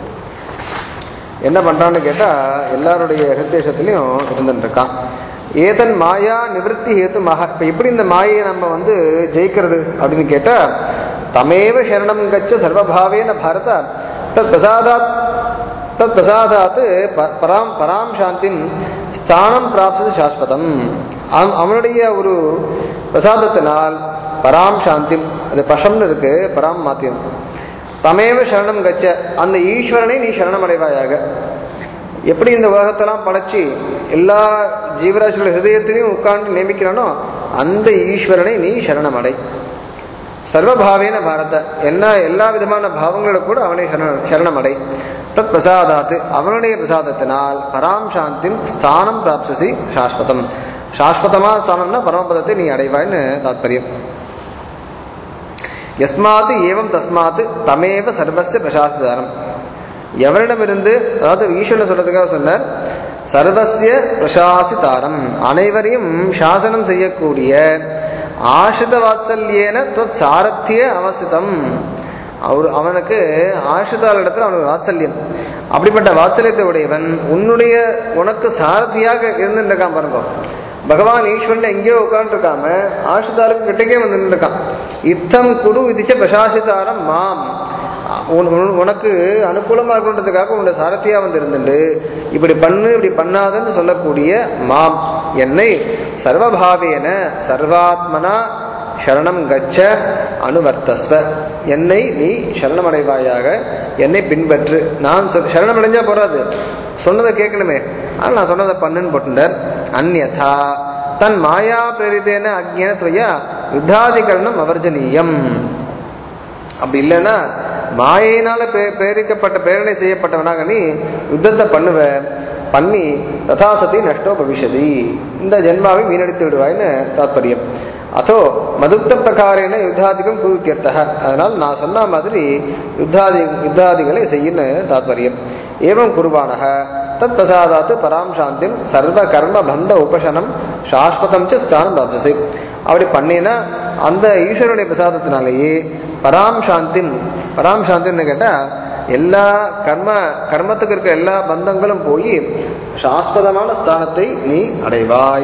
என்ன பண்ணுறான்னு கேட்டால் எல்லாருடைய ஹிருத்தேஷத்துலேயும் இருந்துட்டு இருக்கான் ஏதன் மாயா நிவர்த்தி ஹேத்து மகா இப்போ எப்படி இந்த மாயை நம்ம வந்து ஜெயிக்கிறது அப்படின்னு கேட்டால் தமேவ சரணம் கச்ச சர்வபாவேன பாரத தத் பிரசாதாத் தத் பிரசாதாத் ப- பராம் பராம் சாந்தின் ஸ்தானம் பிராப்சது சாஸ்வதம் அவன் அவனுடைய ஒரு பிரசாதத்தினால் பராம் சாந்திம் அது பஷம்னு இருக்கு பராம் மாத்தியம் தமேவ சரணம் கச்ச அந்த ஈஸ்வரனை நீ சரணமடைவாயாக எப்படி இந்த உலகத்தெல்லாம் படைச்சி எல்லா ஜீவராசிகளோட ஹிருதயத்திலையும் உட்கார்ந்து நியமிக்கிறானோ அந்த ஈஸ்வரனை நீ சரணமடை சர்வபாவேன பாரத என்ன எல்லா விதமான பாவங்களோட கூட அவனை சரண சரணமடை தத் பிரசாதாத்து அவனுடைய பிரசாதத்தினால் பராம் சாந்தின் ஸ்தானம் பிராப்சசி சாஸ்வதம் சாஸ்வதமா ஸ்தானம்னா பரமபதத்தை நீ அடைவாய்னு தாத்பரியம் எஸ்மாத்து ஏவம் தஸ்மாத்து தமேவ சர்வஸ்ய பிரசாசிதாரம் எவரிடமிருந்து அதாவது ஈஸ்வரன் சொல்றதுக்காக சொன்னார் சர்வஸ்ய பிரசாசிதாரம் அனைவரையும் சாசனம் செய்யக்கூடிய ஆசிரித வாத்சல்யேன தொத் சாரத்திய அவசிதம் அவர் அவனுக்கு ஆசிரிதால் இடத்துல அவனுக்கு வாத்சல்யம் அப்படிப்பட்ட வாத்சல்யத்தை உடையவன் உன்னுடைய உனக்கு சாரதியாக இருந்துட்டு இருக்கான் பாருங்க பகவான் ஈஸ்வரன் எங்கேயோ உட்காந்துருக்காம ஆசிரிதாளுக்கு கிட்டக்கே வந்து நின்றுருக்கான் இத்தம் குரு விதிச்ச பிரசாசிதாரம் மாம் உன்- உன்- உனக்கு அனுகூலமாக இருக்கணுன்றதுக்காக உன்னோட சாரத்தியாக வந்து இருந்துட்டு இப்படி பண்ணு இப்படி பண்ணாதன்னு சொல்லக்கூடிய மாம் என்னை சர்வபாவேன சர்வாத்மனா சரணம் கச்ச அனுவர்த்தஸ்வ என்னை நீ சரணமடைவாயாக என்னை பின்பற்று நான் சொ- சரணமடைஞ்சா போறாது சொன்னதை கேட்கணுமே ஆனால் நான் சொன்னதை பண்ணுன்னு போட்டுட்டார் அந்யதா தன் மாயா பிரேரித்தேன அக்ஞான துவயா யுத்தாதிகரணம் அவர்ஜனீயம் அப்படி இல்லைன்னா மாயினால பிரே- பிரேரிக்கப்பட்ட பிரேரணை செய்யப்பட்டவனாக நீ யுத்தத்தை பண்ணுவ பண்ணி ததாசதி நஷ்டோ பவிஷதி இந்த ஜென்மாவை வீணடித்து விடுவாய்னு தாத்பரியம் அதோ மதுக்த பிரகாரேன யுத்தாதிகம் குருத்தியர்த்தக அதனால் நான் சொன்ன மாதிரி யுத்தாதி யுத்தாதிகளை செய்யன்னு தாத்பரியம் ஏவம் குருவானக தத் பிரசாதாத்து பராம் சாந்திம் சர்வ கர்ம பந்த உபசனம் சாஸ்வதம் ச ஸ்தானம் பிராப்சசி அப்படி பண்ணினா அந்த ஈஸ்வரனுடைய பிரசாதத்தினாலேயே பராம் சாந்திம் பராம் சாந்தின்னு கேட்டால் எல்லா கர்ம கர்மத்துக்கு இருக்க எல்லா பந்தங்களும் போய் சாஸ்வதமான ஸ்தானத்தை நீ அடைவாய்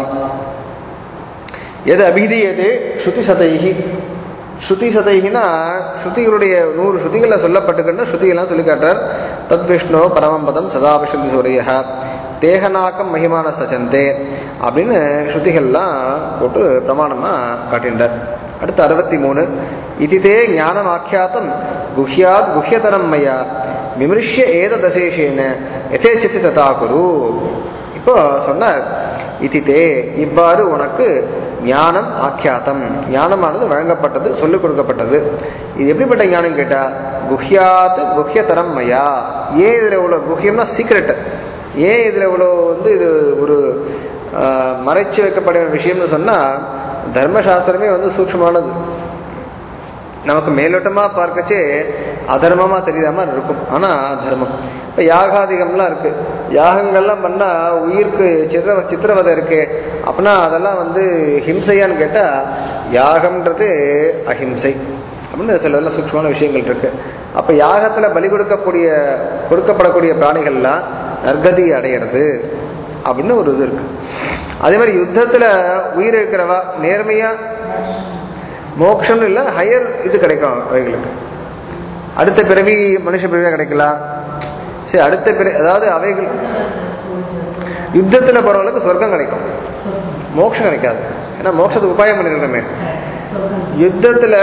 எது அபிதீயதே ஸ்ருதி சதைகி ஸ்ருதி சதைகினா ஸ்ருதிகளுடைய நூறு ஸ்ருதிகளில் சொல்லப்பட்டிருக்குன்னு ஸ்ருதிகள்லாம் சொல்லி காட்டுறார் தத் விஷ்ணு பரமபதம் சதாபிஷந்தி சூரிய தேகநாக்கம் மகிமான சச்சந்தே அப்படின்னு ஸ்ருதிகள்லாம் போட்டு பிரமாணமாக காட்டின்றார் அடுத்து அறுபத்தி மூணு இதிதே ஞானம் ஆக்கியாத்தம் குஹ்யாத் குஹ்யதரம் மயா விமர்சிய ஏத தசேஷேன எதேச்சித்து ததா குரு இப்போ சொன்னார் இதிதே இவ்வாறு உனக்கு ஞானம் ஆக்கியாத்தம் ஞானமானது வழங்கப்பட்டது சொல்லிக் கொடுக்கப்பட்டது இது எப்படிப்பட்ட ஞானம் கேட்டா குஹ்யாத் குஹ்யதரம் மயா ஏன் இதில் இவ்வளோ குஹ்யம்னா சீக்ரெட் ஏன் இதில் இவ்வளோ வந்து இது ஒரு ஆஹ், மறைச்சு வைக்கப்பட்ட விஷயம்னு சொன்னால் தர்மசாஸ்திரமே வந்து சூக்ஷ்மமானது நமக்கு மேலோட்டமாக பார்க்கச்சே அதர்மமாக தெரியாத மாதிரி இருக்கும் ஆனால் தர்மம் இப்போ யாகாதிகம்லாம் இருக்கு யாகங்கள்லாம் பண்ணால் உயிருக்கு சித்திர சித்திரவதை இருக்கு அப்படின்னா அதெல்லாம் வந்து ஹிம்சையான்னு கேட்டால் யாகம்ன்றது அஹிம்சை அப்படின்னு சில இதெல்லாம் சூக்ஷ்மமான விஷயங்கள் இருக்கு அப்போ யாகத்தில் பலி கொடுக்கக்கூடிய கொடுக்கப்படக்கூடிய பிராணிகள்லாம் நற்கதி அடையிறது அப்படின்னு ஒரு இது இருக்கு அதே மாதிரி யுத்தத்தில் உயிர் இருக்கிறவா நேர்மையாக மோட்சம்னு இல்லை ஹையர் இது கிடைக்கும் அவைகளுக்கு அடுத்த பிறவி மனுஷ பிறவியாக கிடைக்கலாம் சரி அடுத்த பிற அதாவது அவைகள் யுத்தத்தில் போகிறவங்களுக்கு சொர்க்கம் கிடைக்கும் மோட்சம் கிடைக்காது ஏன்னா மோட்சத்துக்கு உபாயம் பண்ணிருக்கணுமே யுத்தத்தில்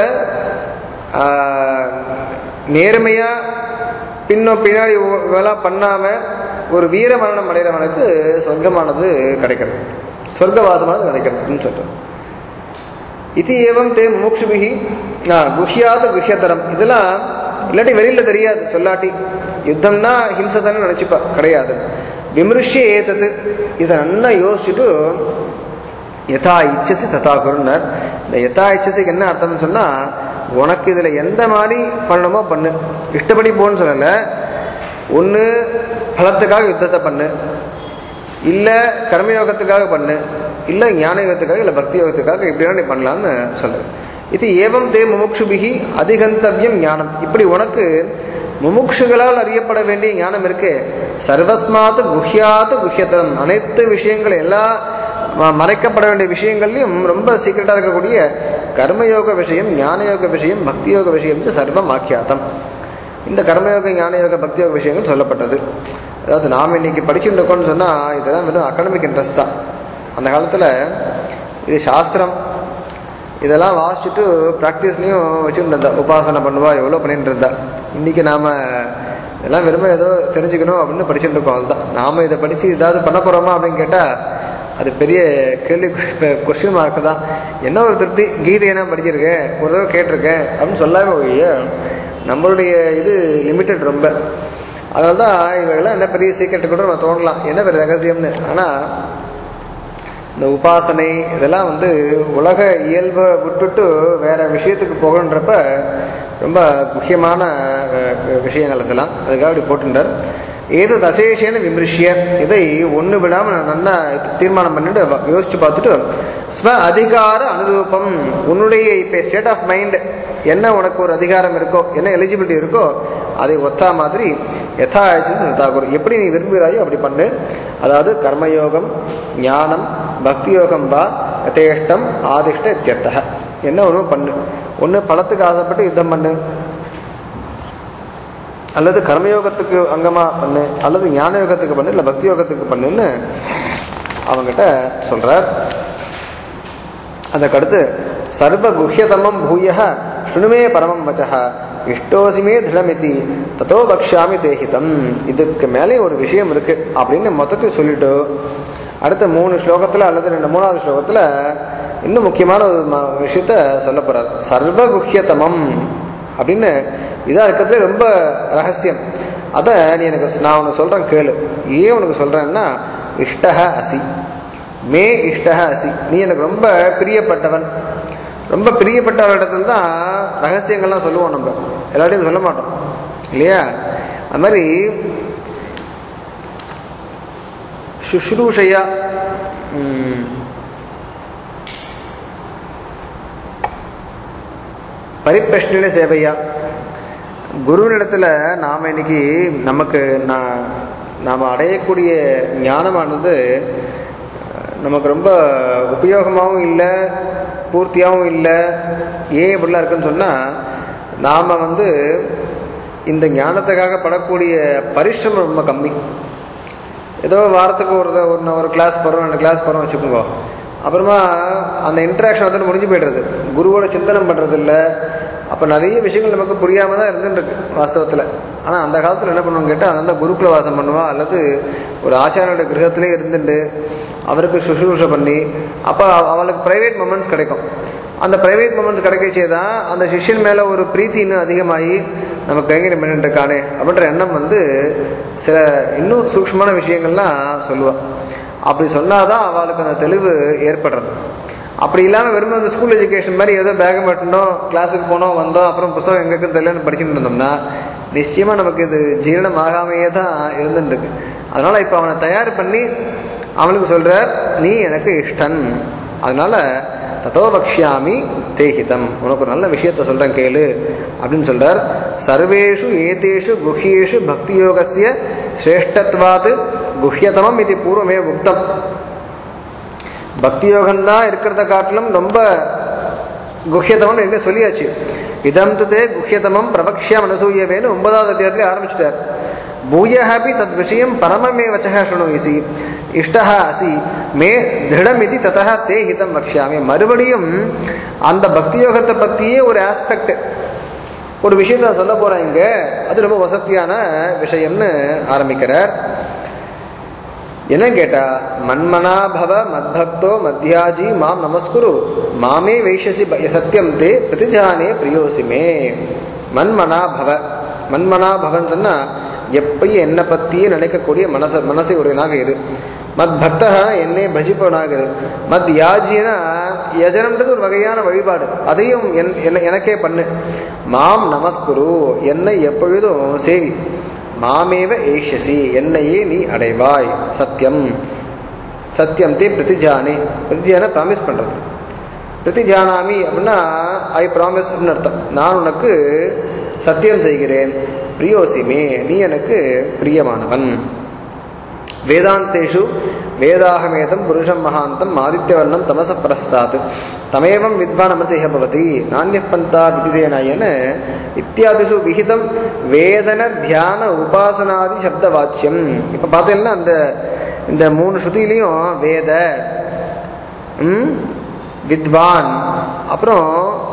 நேர்மையாக பின்னும் பின்னாடி இதெல்லாம் பண்ணாமல் ஒரு வீர மரணம் அடைகிறவனுக்கு சொர்க்கமானது கிடைக்கிறது சொர்க்கவாசமானது கிடைக்கிறதுன்னு சொல்கிறோம் இது ஏவம் தே மூக்ஷுபிகி குஹ்யாது குஹ்யதரம் இதெல்லாம் இல்லாட்டி வெளியில் தெரியாது சொல்லாட்டி யுத்தம்னா ஹிம்சை தானே நினச்சிப்பா கிடையாது விமர்சிய ஏத்தது இதை நல்லா யோசிச்சுட்டு யதா இச்சசி ததா குருனர் இந்த யதா இச்சசிக்கு என்ன அர்த்தம்னு சொன்னால் உனக்கு இதில் எந்த மாதிரி பண்ணணுமோ பண்ணு இஷ்டப்படி போன்னு சொல்லலை ஒன்று பலத்துக்காக யுத்தத்தை பண்ணு இல்லை கர்மயோகத்துக்காக பண்ணு இல்லை ஞான யோகத்துக்காக இல்லை பக்தி யோகத்துக்காக எப்படினா நீ பண்ணலான்னு சொல்லு இது ஏவம் தே முமுக்ஷுபிகி அதிகந்தவியம் ஞானம் இப்படி உனக்கு முமுக்ஷுகளால் அறியப்பட வேண்டிய ஞானம் இருக்கு சர்வஸ்மாத் குஹ்யாத் குஹ்யத்தரம் அனைத்து விஷயங்கள் எல்லா ம- மறைக்கப்பட வேண்டிய விஷயங்கள்லையும் ரொம்ப சீக்கிரட்டாக இருக்கக்கூடிய கர்மயோக விஷயம் ஞானயோக விஷயம் பக்தி யோக விஷயம் சர்வம் ஆக்கியாத்தம் இந்த கர்மயோக ஞானயோக பக்தி யோக விஷயங்கள் சொல்லப்பட்டது அதாவது நாம் இன்னைக்கு படிச்சுட்டு இருக்கோம்னு சொன்னால் இதெல்லாம் வெறும் அகாடமிக் இன்ட்ரெஸ்ட் தான் அந்த காலத்தில் இது சாஸ்திரம் இதெல்லாம் வாசிச்சுட்டு ப்ராக்டிஸ்லையும் வச்சுட்டு இருந்தா உபாசனை பண்ணுவா எவ்வளோ பண்ணிட்டு இருந்தா இன்றைக்கி நாம் இதெல்லாம் வெறுமை ஏதோ தெரிஞ்சுக்கணும் அப்படின்னு படிச்சுட்டு இருக்கோம் அதுதான் நாம் இதை படித்து ஏதாவது பண்ண போகிறோமா அப்படின்னு கேட்டால் அது பெரிய கேள்வி கொஸ்டின் மார்க் தான் என்ன ஒரு திருப்தி கீதையை நான் படிச்சிருக்கேன் ஒரு தடவை கேட்டிருக்கேன் அப்படின்னு சொல்லாம ஒழிய நம்மளுடைய இது லிமிட்டட் ரொம்ப அதனால தான் இவங்கெல்லாம் என்ன பெரிய சீக்கிரட்டு கூட நம்ம தோணலாம் என்ன பெரிய ரகசியம்னு ஆனால் இந்த உபாசனை இதெல்லாம் வந்து உலக இயல்பை விட்டுட்டு வேற விஷயத்துக்கு போகணுன்றப்ப ரொம்ப முக்கியமான அஹ், விஷயங்கள் இதெல்லாம் அதுக்காக இப்படி போட்டுட்டார் ஏதோ தசேஷேன விமர்சிய இதை ஒன்று விடாமல் நான் நல்லா தீர்மானம் பண்ணிட்டு வ- யோசிச்சு பார்த்துட்டு ஸ்வ அதிகார அனுரூபம் உன்னுடைய இப்போ ஸ்டேட் ஆஃப் மைண்ட் என்ன உனக்கு ஒரு அதிகாரம் இருக்கோ என்ன எலிஜிபிலிட்டி இருக்கோ அதை ஒத்தா மாதிரி யதா ததாகுரு எப்படி நீ விரும்புகிறாயோ அப்படி பண்ணு அதாவது கர்மயோகம் ஞானம் பக்தி யோகம் வா யதேஷ்டம் ஆதிஷ்ட இத்தியர்த்தக என்ன ஒன்று பண்ணு ஒன்று பணத்துக்கு ஆசைப்பட்டு யுத்தம் பண்ணு அல்லது கர்மயோகத்துக்கு அங்கமா பண்ணு அல்லது ஞான யோகத்துக்கு பண்ணு இல்லை பக்தி யோகத்துக்கு பண்ணுன்னு அவங்ககிட்ட சொல்றார் அதற்கடுத்து சர்வ குஹ்யதமம் பூய ஸ்ருணுமே பரமம் வச்சக இஷ்டோசிமே திருடமிதி தத்தோ பக்ஷாமி தேஹிதம் இதுக்கு மேலே ஒரு விஷயம் இருக்கு அப்படின்னு மொத்தத்தை சொல்லிட்டு அடுத்த மூணு ஸ்லோகத்தில் அல்லது ரெண்டு மூணாவது ஸ்லோகத்தில் இன்னும் முக்கியமான ஒரு ம- விஷயத்த சொல்ல போறார் சர்வ குஹ்யதமம் அப்படின்னு இதாக இருக்கிறதுல ரொம்ப ரகசியம் அதை நீ எனக்கு நான் உனக்கு சொல்கிறேன் கேளு ஏன் உனக்கு சொல்கிறேன்னா இஷ்டக அசி மே இஷ்டக அசி நீ எனக்கு ரொம்ப பிரியப்பட்டவன் ரொம்ப பிரியப்பட்டவரிடத்துல தான் ரகசியங்கள்லாம் சொல்லுவோம் நம்ம எல்லாத்தையும் சொல்ல மாட்டோம் இல்லையா அது மாதிரி சுஷ்ரூஷையா ம், பரிப்பிரஷ்ன சேவையா குருவினிடத்தில் நாம் இன்னைக்கு நமக்கு நான் நாம் அடையக்கூடிய ஞானமானது அஹ், நமக்கு ரொம்ப உபயோகமாகவும் இல்லை பூர்த்தியாகவும் இல்லை ஏன் இப்படிலாம் இருக்குன்னு சொன்னால் நாம் வந்து இந்த ஞானத்துக்காக படக்கூடிய பரிசிரமம் ரொம்ப கம்மி ஏதோ வாரத்துக்கு ஒரு த- ஒரு ஒரு கிளாஸ் போகிறோம் ரெண்டு கிளாஸ் போகிறோம் வச்சுக்கோங்க அப்புறமா அந்த இன்ட்ராக்ஷன் வந்து முடிஞ்சு போய்டுறது குருவோட சிந்தனம் பண்ணுறது இல்லை அப்போ நிறைய விஷயங்கள் நமக்கு புரியாமல் தான் இருந்துருக்கு வாஸ்தவத்தில் ஆனால் அந்த காலத்தில் என்ன பண்ணுவோம் கேட்டால் அந்த குருக்குல வாசம் பண்ணுவா அல்லது ஒரு ஆச்சாரியோட கிரகத்திலே இருந்துட்டு அவருக்கு சுசுரூஷை பண்ணி அப்போ அவளுக்கு ப்ரைவேட் மொமெண்ட்ஸ் கிடைக்கும் அந்த ப்ரைவேட் மொமெண்ட்ஸ் கிடைக்கச்சே தான் அந்த சிஷ்யன் மேலே ஒரு பிரீத்தி இன்னும் அதிகமாகி நம்ம கைங்கரியம் பண்ணிட்டு இருக்கானே அப்படின்ற எண்ணம் வந்து சில இன்னும் சூக்ஷ்மமான விஷயங்கள்லாம் சொல்லுவாள் அப்படி சொன்னாதான் அவளுக்கு அந்த தெளிவு ஏற்படுறது அப்படி இல்லாமல் வெறும் அந்த ஸ்கூல் எஜுகேஷன் மாதிரி ஏதோ பேக மாட்டோம் கிளாஸுக்கு போனோம் வந்தோம் அப்புறம் புத்தகம் எங்கே இருக்குன்னு தெரியலன்னு படிச்சுட்டு இருந்தோம்னா நிச்சயமாக நமக்கு இது ஜீரணம் ஆகாமையே தான் இருந்துட்டு இருக்கு அதனால இப்போ அவனை தயார் பண்ணி அவனுக்கு சொல்றார் நீ எனக்கு இஷ்டன் அதனால ததோ பக்ஷ்யாமி தேஹிதம் உனக்கு ஒரு நல்ல விஷயத்த சொல்றேன் கேளு அப்படின்னு சொல்றார் சர்வேஷு ஏதேஷு குஹ்யேஷு பக்தி யோகசிய சிரேஷ்டத்வாத் குஹ்யதமம் இது பூர்வமே உக்தம் பக்தி யோகம்தான் இருக்கிறத காட்டிலும் ரொம்ப குஹ்யதமம் என்ன சொல்லியாச்சு இதம் துதே குஹ்யதமம் பிரபக்ஷ்யம் அனசூயவேன்னு ஒன்பதாவது அத்தியாயத்திலே ஆரம்பிச்சிட்டார் பூயஹபி தத் விஷயம் பரமமே வச்சக சுணுயிசி இஷ்டஹ அசி மே திருடமிதி ததா தே ஹிதம் வக்ஷாமி மறுபடியும் அந்த பக்தி யோகத்தை பற்றியே ஒரு ஆஸ்பெக்ட் ஒரு விஷயத்தை நான் சொல்ல போறேன் இங்க அது ரொம்ப வசதியான விஷயம்னு ஆரம்பிக்கிறார் என்ன கேட்டா மன்மனா பவ மத்பக்தோ மத்யாஜி மாம் நமஸ்குரு மாமே வைஷசி ப- சத்தியம் தே பிரதிஜானே பிரியோசிமே மன்மனா பவ மன்மனா பவன் சொன்னா எப்பயும் என்னை பத்தியே நினைக்கக்கூடிய மனச மனசை உடையனாக இரு மத் பக்தா என்னை பஜிப்பவனாக இரு மத் யாஜினா யஜனம்ன்றது ஒரு வகையான வழிபாடு அதையும் என் என்ன- எனக்கே பண்ணு மாம் நமஸ்குரு என்னை எப்பொழுதும் சேவி மாமேவ ஏஷசி என்னையே நீ அடைவாய் சத்தியம் சத்தியம் தே பிரதிஜானே பிரதிஜான ப்ராமிஸ் பண்ணுறது பிரதிஜானாமி அப்படின்னா ஐ ப்ராமிஸ் அப்படின்னு அர்த்தம் நான் உனக்கு சத்தியம் செய்கிறேன் பிரியோசிமே நீ எனக்கு பிரியமானவன் வேதாந்தேஷு வேதாகமேதம் புருஷம் மகாந்தம் ஆதித்யவர்ணம் தமச பிரஸ்தாத் தமேவம் வித்வான் அமிர்தேக பவதி நானியப்பந்தா விதிதேனாயன இத்தியாதிஷு விகிதம் வேதன தியான உபாசனாதி சப்த வாச்சியம் இப்போ பார்த்தீங்கன்னா அந்த இந்த மூணு ஸ்ருதியிலையும் வேத ம், வித்வான் அப்புறம்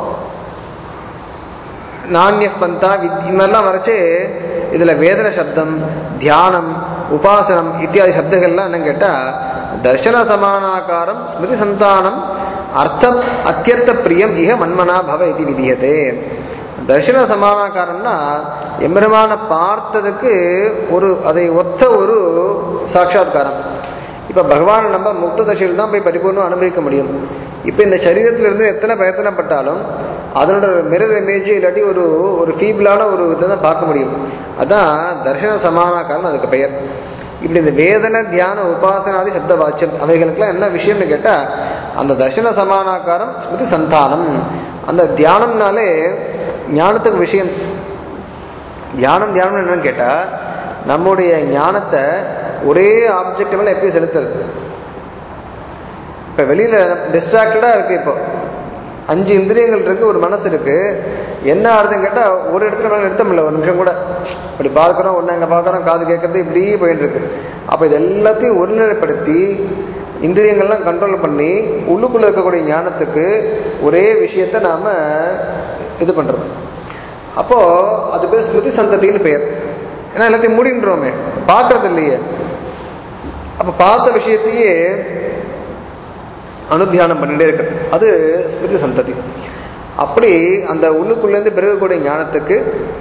நானிய பந்தா வித் இது மாதிரிலாம் வரைச்சு இதில் வேதன சப்தம் தியானம் உபாசனம் இத்தியாதி சப்தங்கள்லாம் என்னன்னு கேட்டால் தர்சன சமானாகாரம் ஸ்மிருதி சந்தானம் அர்த்தம் அத்தியர்த்த பிரியம் இக மன்மனா பவ இது விதியதே தர்சன சமானாகாரம்னா எம்பெருமான பார்த்ததுக்கு ஒரு அதை ஒத்த ஒரு சாட்சாத்காரம் இப்போ பகவானை நம்ம முக்த தசையில் தான் போய் பரிபூர்ணம் அனுபவிக்க முடியும் இப்போ இந்த சரீரத்திலிருந்து எத்தனை பிரயத்தனப்பட்டாலும் அதனோட மிரர் இமேஜ் இல்லாட்டி ஒரு ஒரு ஃபீபிளான ஒரு இதை தான் பார்க்க முடியும் அதான் தர்ஷன சமானாக்காரன் அதுக்கு பெயர் இப்படி இந்த வேதன தியான உபாசனாதி சப்த வாச்சியம் அவைகளுக்கெல்லாம் என்ன விஷயம்னு கேட்டால் அந்த தர்ஷன சமானாக்காரம் ஸ்மிருதி சந்தானம் அந்த தியானம்னாலே ஞானத்துக்கு விஷயம் தியானம் தியானம் என்னன்னு கேட்டால் நம்முடைய ஞானத்தை ஒரே ஆப்ஜெக்ட் மேலே எப்படி செலுத்துறது இப்போ வெளியில் டிஸ்ட்ராக்டடாக இருக்குது இப்போ அஞ்சு இந்திரியங்கள் இருக்குது ஒரு மனசு இருக்குது என்ன ஆகுதுன்னு கேட்டால் ஒரு இடத்துல மேலே நிறுத்த முடியல ஒரு நிமிஷம் கூட இப்படி பார்க்குறோம் ஒன்று அங்கே பார்க்குறோம் காது கேட்கறது இப்படி போயிட்டு இருக்கு அப்போ இது எல்லாத்தையும் ஒருநிலைப்படுத்தி இந்திரியங்கள்லாம் கண்ட்ரோல் பண்ணி உள்ளுக்குள்ளே இருக்கக்கூடிய ஞானத்துக்கு ஒரே விஷயத்தை நாம் இது பண்ணுறது அப்போது அது பேர் ஸ்மிருதி சந்ததின்னு பெயர் ஏன்னா எல்லாத்தையும் மூடின்றோமே பார்க்கறது இல்லையே அப்போ பார்த்த விஷயத்தையே அனுத்தியானம் பண்ணிட்டே இருக்கிறது அது ஸ்மிருதி சந்ததி அப்படி அந்த உள்ளுக்குள்ளேருந்து பிறகக்கூடிய ஞானத்துக்கு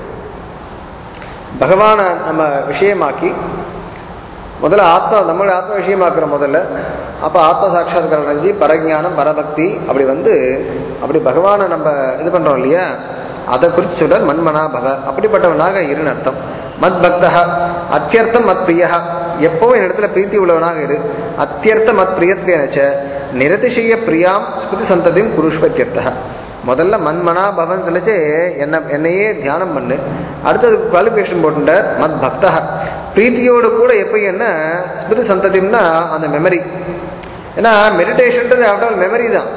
பகவானை நம்ம விஷயமாக்கி முதல்ல ஆத்மா நம்மளோட ஆத்ம விஷயமாக்குற முதல்ல அப்போ ஆத்ம சாட்சாத்காரம் அடைஞ்சு பரஜானம் பரபக்தி அப்படி வந்து அப்படி பகவானை நம்ம இது பண்ணுறோம் இல்லையா அதை குறித்து சொல்றார் மன்மனா பவ அப்படிப்பட்டவனாக இருன்னு அர்த்தம் மத் பக்தா அத்தியர்த்தம் மத் பிரியா எப்பவும் என்னிடத்துல பிரீத்தி உள்ளவனாக இரு அத்தியர்த்த மத் பிரியத்வேனச்ச நிரதிசய பிரியாம் ஸ்மிருதி சந்ததியும் குருஷ்வத்தியர்த்தா முதல்ல மன்மனா பவன் சொல்லிச்சு என்ன என்னையே தியானம் பண்ணு அடுத்தது குவாலிஃபிகேஷன் போட்டுட்டார் மத் பக்தா பிரீத்தியோடு கூட எப்போ என்ன ஸ்மிருதி சந்ததிம்னா அந்த மெமரி ஏன்னா மெடிடேஷன்ன்றது ஆஃப்டர் ஆல் மெமரி தான்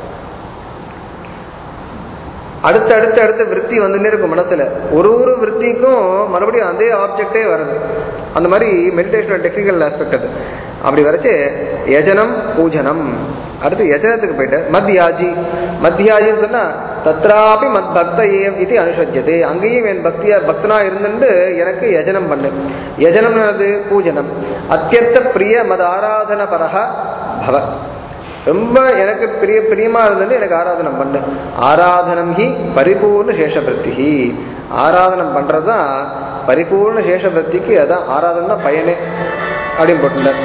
அடுத்து அடுத்து அடுத்து விற்பி வந்துன்னே இருக்கும் மனசுல ஒரு ஒரு விற்பிக்கும் மறுபடியும் அதே ஆப்ஜெக்டே வருது அந்த மாதிரி மெடிடேஷனோட டெக்னிக்கல் ஆஸ்பெக்ட் அது அப்படி வரைச்சு யஜனம் பூஜனம் அடுத்து யஜனத்துக்கு போயிட்டு மத்யாஜி மத்யாஜின்னு சொன்னா தத்ராபி மத் பக்த ஏவ் இது அனுஷஜ்யது அங்கேயும் என் பக்தியா பக்தனா இருந்துட்டு எனக்கு யஜனம் பண்ணு யஜனம் என்னது பூஜனம் அத்தியர்த்த பிரிய மத ஆராதன பரஹ பவ ரொம்ப எனக்கு பிரிய பிரியமா இருந்தது எனக்கு ஆராதனம் பண்ணு ஆராதனம் ஹி பரிபூர்ண சேஷபிருத்தி ஆராதனம் பண்றது தான் பரிபூர்ண சேஷபிருத்திக்கு அதான் ஆராதனை தான் பயனே அப்படின்னு போட்டுட்டார்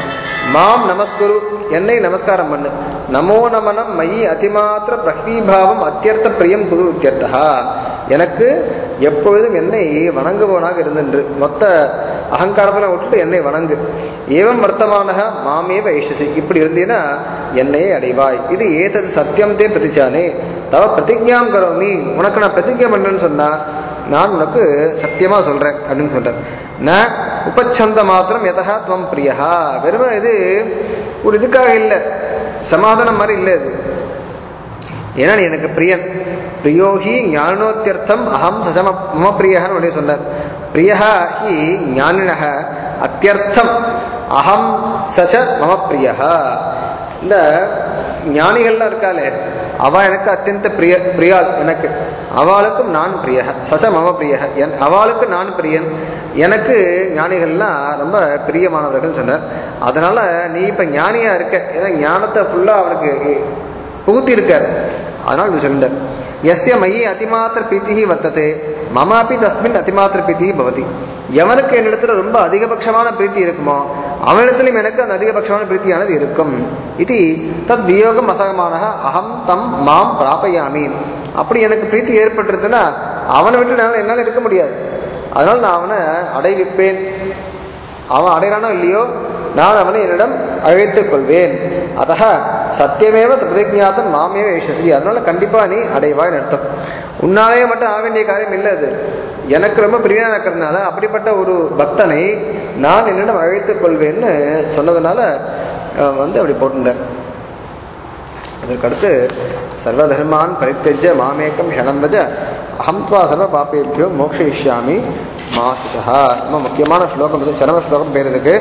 மாம் நமஸ்குரு என்னை நமஸ்காரம் பண்ணு நமோ நமனம் மயி அதிமாத்திர பிரஹ்வீபாவம் அத்தியர்த்த பிரியம் குரு இத்தியர்த்தா எனக்கு எப்பொழுதும் என்னை வணங்குபவனாக இருந்துன்று மொத்த அகங்காரத்தில் விட்டுட்டு என்னை வணங்கு ஏவம் வர்த்தமானக மாமேவ ஐஷசி இப்படி இருந்தீன்னா என்னையே அடைவாய் இது ஏதது சத்தியம் தே பிரதிச்சானே தவ பிரதிஜாம் கரோமி உனக்கு நான் பிரதிஜை பண்றேன்னு சொன்னா நான் உனக்கு சத்தியமா சொல்றேன் அப்படின்னு சொல்றேன் ந உபச்சந்த மாத்திரம் எதா துவம் பிரியா வெறுமை இது ஒரு இதுக்காக இல்லை சமாதானம் மாதிரி இல்லை இது ஏன்னா நீ எனக்கு பிரியன் பிரியோஹி ஞானோத்தியர்த்தம் அகம் சஜம மம பிரியன்னு உடனே சொன்னார் பிரியா ஹி ஞானினக அத்தியர்த்தம் அகம் சச்ச மம பிரியா இந்த ஞானிகள்லாம் இருக்காளே அவ எனக்கு அத்தியந்த பிரிய பிரியாள் எனக்கு அவளுக்கும் நான் பிரிய சச மம பிரிய என் அவளுக்கு நான் பிரியன் எனக்கு ஞானிகள்லாம் ரொம்ப பிரியமானவர்கள் சொன்னார் அதனால நீ இப்ப ஞானியா இருக்க ஏன்னா ஞானத்தை ஃபுல்லா அவனுக்கு புகுத்தி இருக்கார் அதனால் இப்படி சொல்லிட்டார் எஸ்ய மையி அதிமாத்திர பிரீத்தி வர்த்ததே மமாபி தஸ்மின் அதிமாத்திர பிரீத்தி பவதி எவனுக்கு என்னிடத்துல ரொம்ப அதிகபட்சமான பிரீத்தி இருக்குமோ அவனிடத்திலும் எனக்கு அந்த அதிகபட்சமான பிரீத்தியானது இருக்கும் இது தத் வியோகம் அசகமான அகம் தம் மாம் பிராபயாமி அப்படி எனக்கு பிரீத்தி ஏற்பட்டிருதுன்னா அவனை விட்டு என்னால் என்னால் இருக்க முடியாது அதனால் நான் அவனை அடைவிப்பேன் அவன் அடைகிறானோ இல்லையோ நான் அவனை என்னிடம் அழைத்துக் கொள்வேன் அத்தக சத்தியமேவ பிரதிஜாத்தம் மாமேவ யசசி அதனால கண்டிப்பா நீ அடைவாய்னு அர்த்தம் உன்னாலேயே மட்டும் ஆக வேண்டிய காரியம் இல்லை அது எனக்கு ரொம்ப பிரியனா இருக்கிறதுனால அப்படிப்பட்ட ஒரு பக்தனை நான் என்னிடம் அழைத்துக் கொள்வேன்னு சொன்னதுனால அஹ், வந்து அப்படி போட்டுட்டார் அதற்கடுத்து சர்வதர்மான் பரித்தஜ மாமேக்கம் ஷணம்பஜ அகம் துவா சர்வ பாப்பேபியோ மோக்ஷயிஷ்யாமி மா சுஷா ரொம்ப முக்கியமான ஸ்லோகம் இது சரம ஸ்லோகம் பேர் இதுக்கு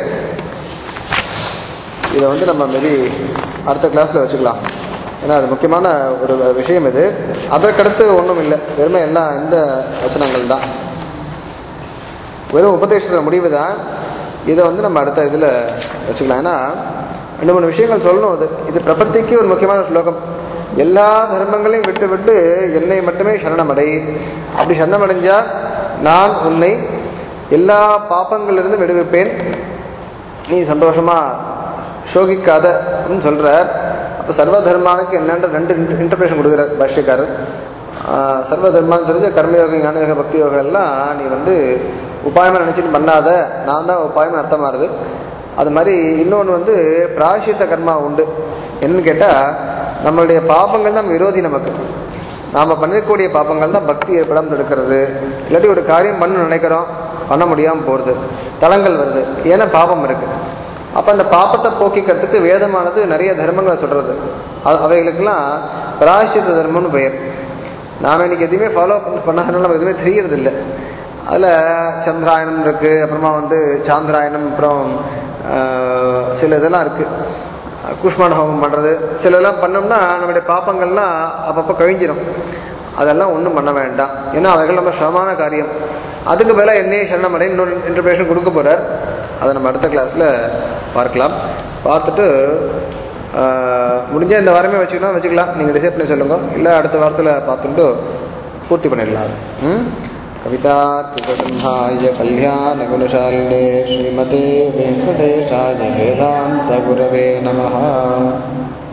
இதை வந்து நம்ம மாரி அடுத்த கிளாஸில் வச்சுக்கலாம் ஏன்னா அது முக்கியமான ஒரு விஷயம் இது அதற்கடுத்து ஒன்றும் இல்லை வெறுமை எல்லாம் இந்த வசனங்கள் தான் வெறும் உபதேசத்தில் முடிவு தான் இதை வந்து நம்ம அடுத்த இதில் வச்சுக்கலாம் ஏன்னா ரெண்டு மூணு விஷயங்கள் சொல்லணும் அது இது பிரபத்திக்கு ஒரு முக்கியமான ஸ்லோகம் எல்லா தர்மங்களையும் விட்டு விட்டு என்னை மட்டுமே சரணமடை அப்படி சரணமடைஞ்சா நான் உன்னை எல்லா பாப்பங்களிலிருந்தும் விடுவிப்பேன் நீ சந்தோஷமா சோகிக்காத அப்படின்னு சொல்றார் அப்போ சர்வ தர்மானுக்கு என்னன்ற ரெண்டு இன்டர்பிரேஷன் கொடுக்குறார் பாஷ்யக்காரர் ஆஹ் சர்வ தர்மான்னு சொல்லி கர்மயோகம் ஞானயோக பக்தி யோகம் எல்லாம் நீ வந்து உபாயமாக நினச்சிட்டு பண்ணாத நான் தான் உபாயம்னு அர்த்தமாகுது அது மாதிரி இன்னொன்று வந்து பிராயசித்த கர்மா உண்டு என்னன்னு கேட்டால் நம்மளுடைய பாபங்கள் தான் விரோதி நமக்கு நாம் பண்ணக்கூடிய பாப்பங்கள் தான் பக்தி ஏற்படாமல் தடுக்கிறது இல்லாட்டி ஒரு காரியம் பண்ண நினைக்கிறோம் பண்ண முடியாமல் போகிறது தளங்கள் வருது ஏன்னா பாபம் இருக்குது அப்போ அந்த பாப்பத்தை போக்கிக்கிறதுக்கு வேதமானது நிறைய தர்மங்களை சொல்கிறது அவைகளுக்கெல்லாம் பிராயசித்த தர்மம்னு பெயர் நாம் இன்னைக்கு எதுவுமே ஃபாலோ பண்ணாதனால நமக்கு எதுவுமே தெரியறது இல்லை அதில் சந்திராயணம் இருக்குது அப்புறமா வந்து சாந்திராயணம் அப்புறம் ஆஹ், சில இதெல்லாம் இருக்குது குஷ்மாண்ட ஹோமம் பண்ணுறது சில இதெல்லாம் பண்ணோம்னா நம்மளுடைய பாப்பங்கள்லாம் அப்பப்போ கழிஞ்சிரும் அதெல்லாம் ஒன்றும் பண்ண வேண்டாம் ஏன்னா அவைகள் நம்ம சிரமமான காரியம் அதுக்கு மேலே என்னையே சரணமடை இன்னொரு இன்டர்பிரேஷன் கொடுக்க போகிறார் அதை நம்ம அடுத்த கிளாஸில் பார்க்கலாம் பார்த்துட்டு ஆஹ், முடிஞ்ச இந்த வாரமே வச்சுக்கலாம் வச்சுக்கலாம் நீங்கள் டிசைட் பண்ணி சொல்லுங்க இல்லை அடுத்த வாரத்தில் பார்த்துட்டு பூர்த்தி பண்ணிடலாம் ம் कवितार्किकसंहाय कल्याणगुणशालिने श्रीमते वेङ्कटेशाय वेदान्तगुरवे नमः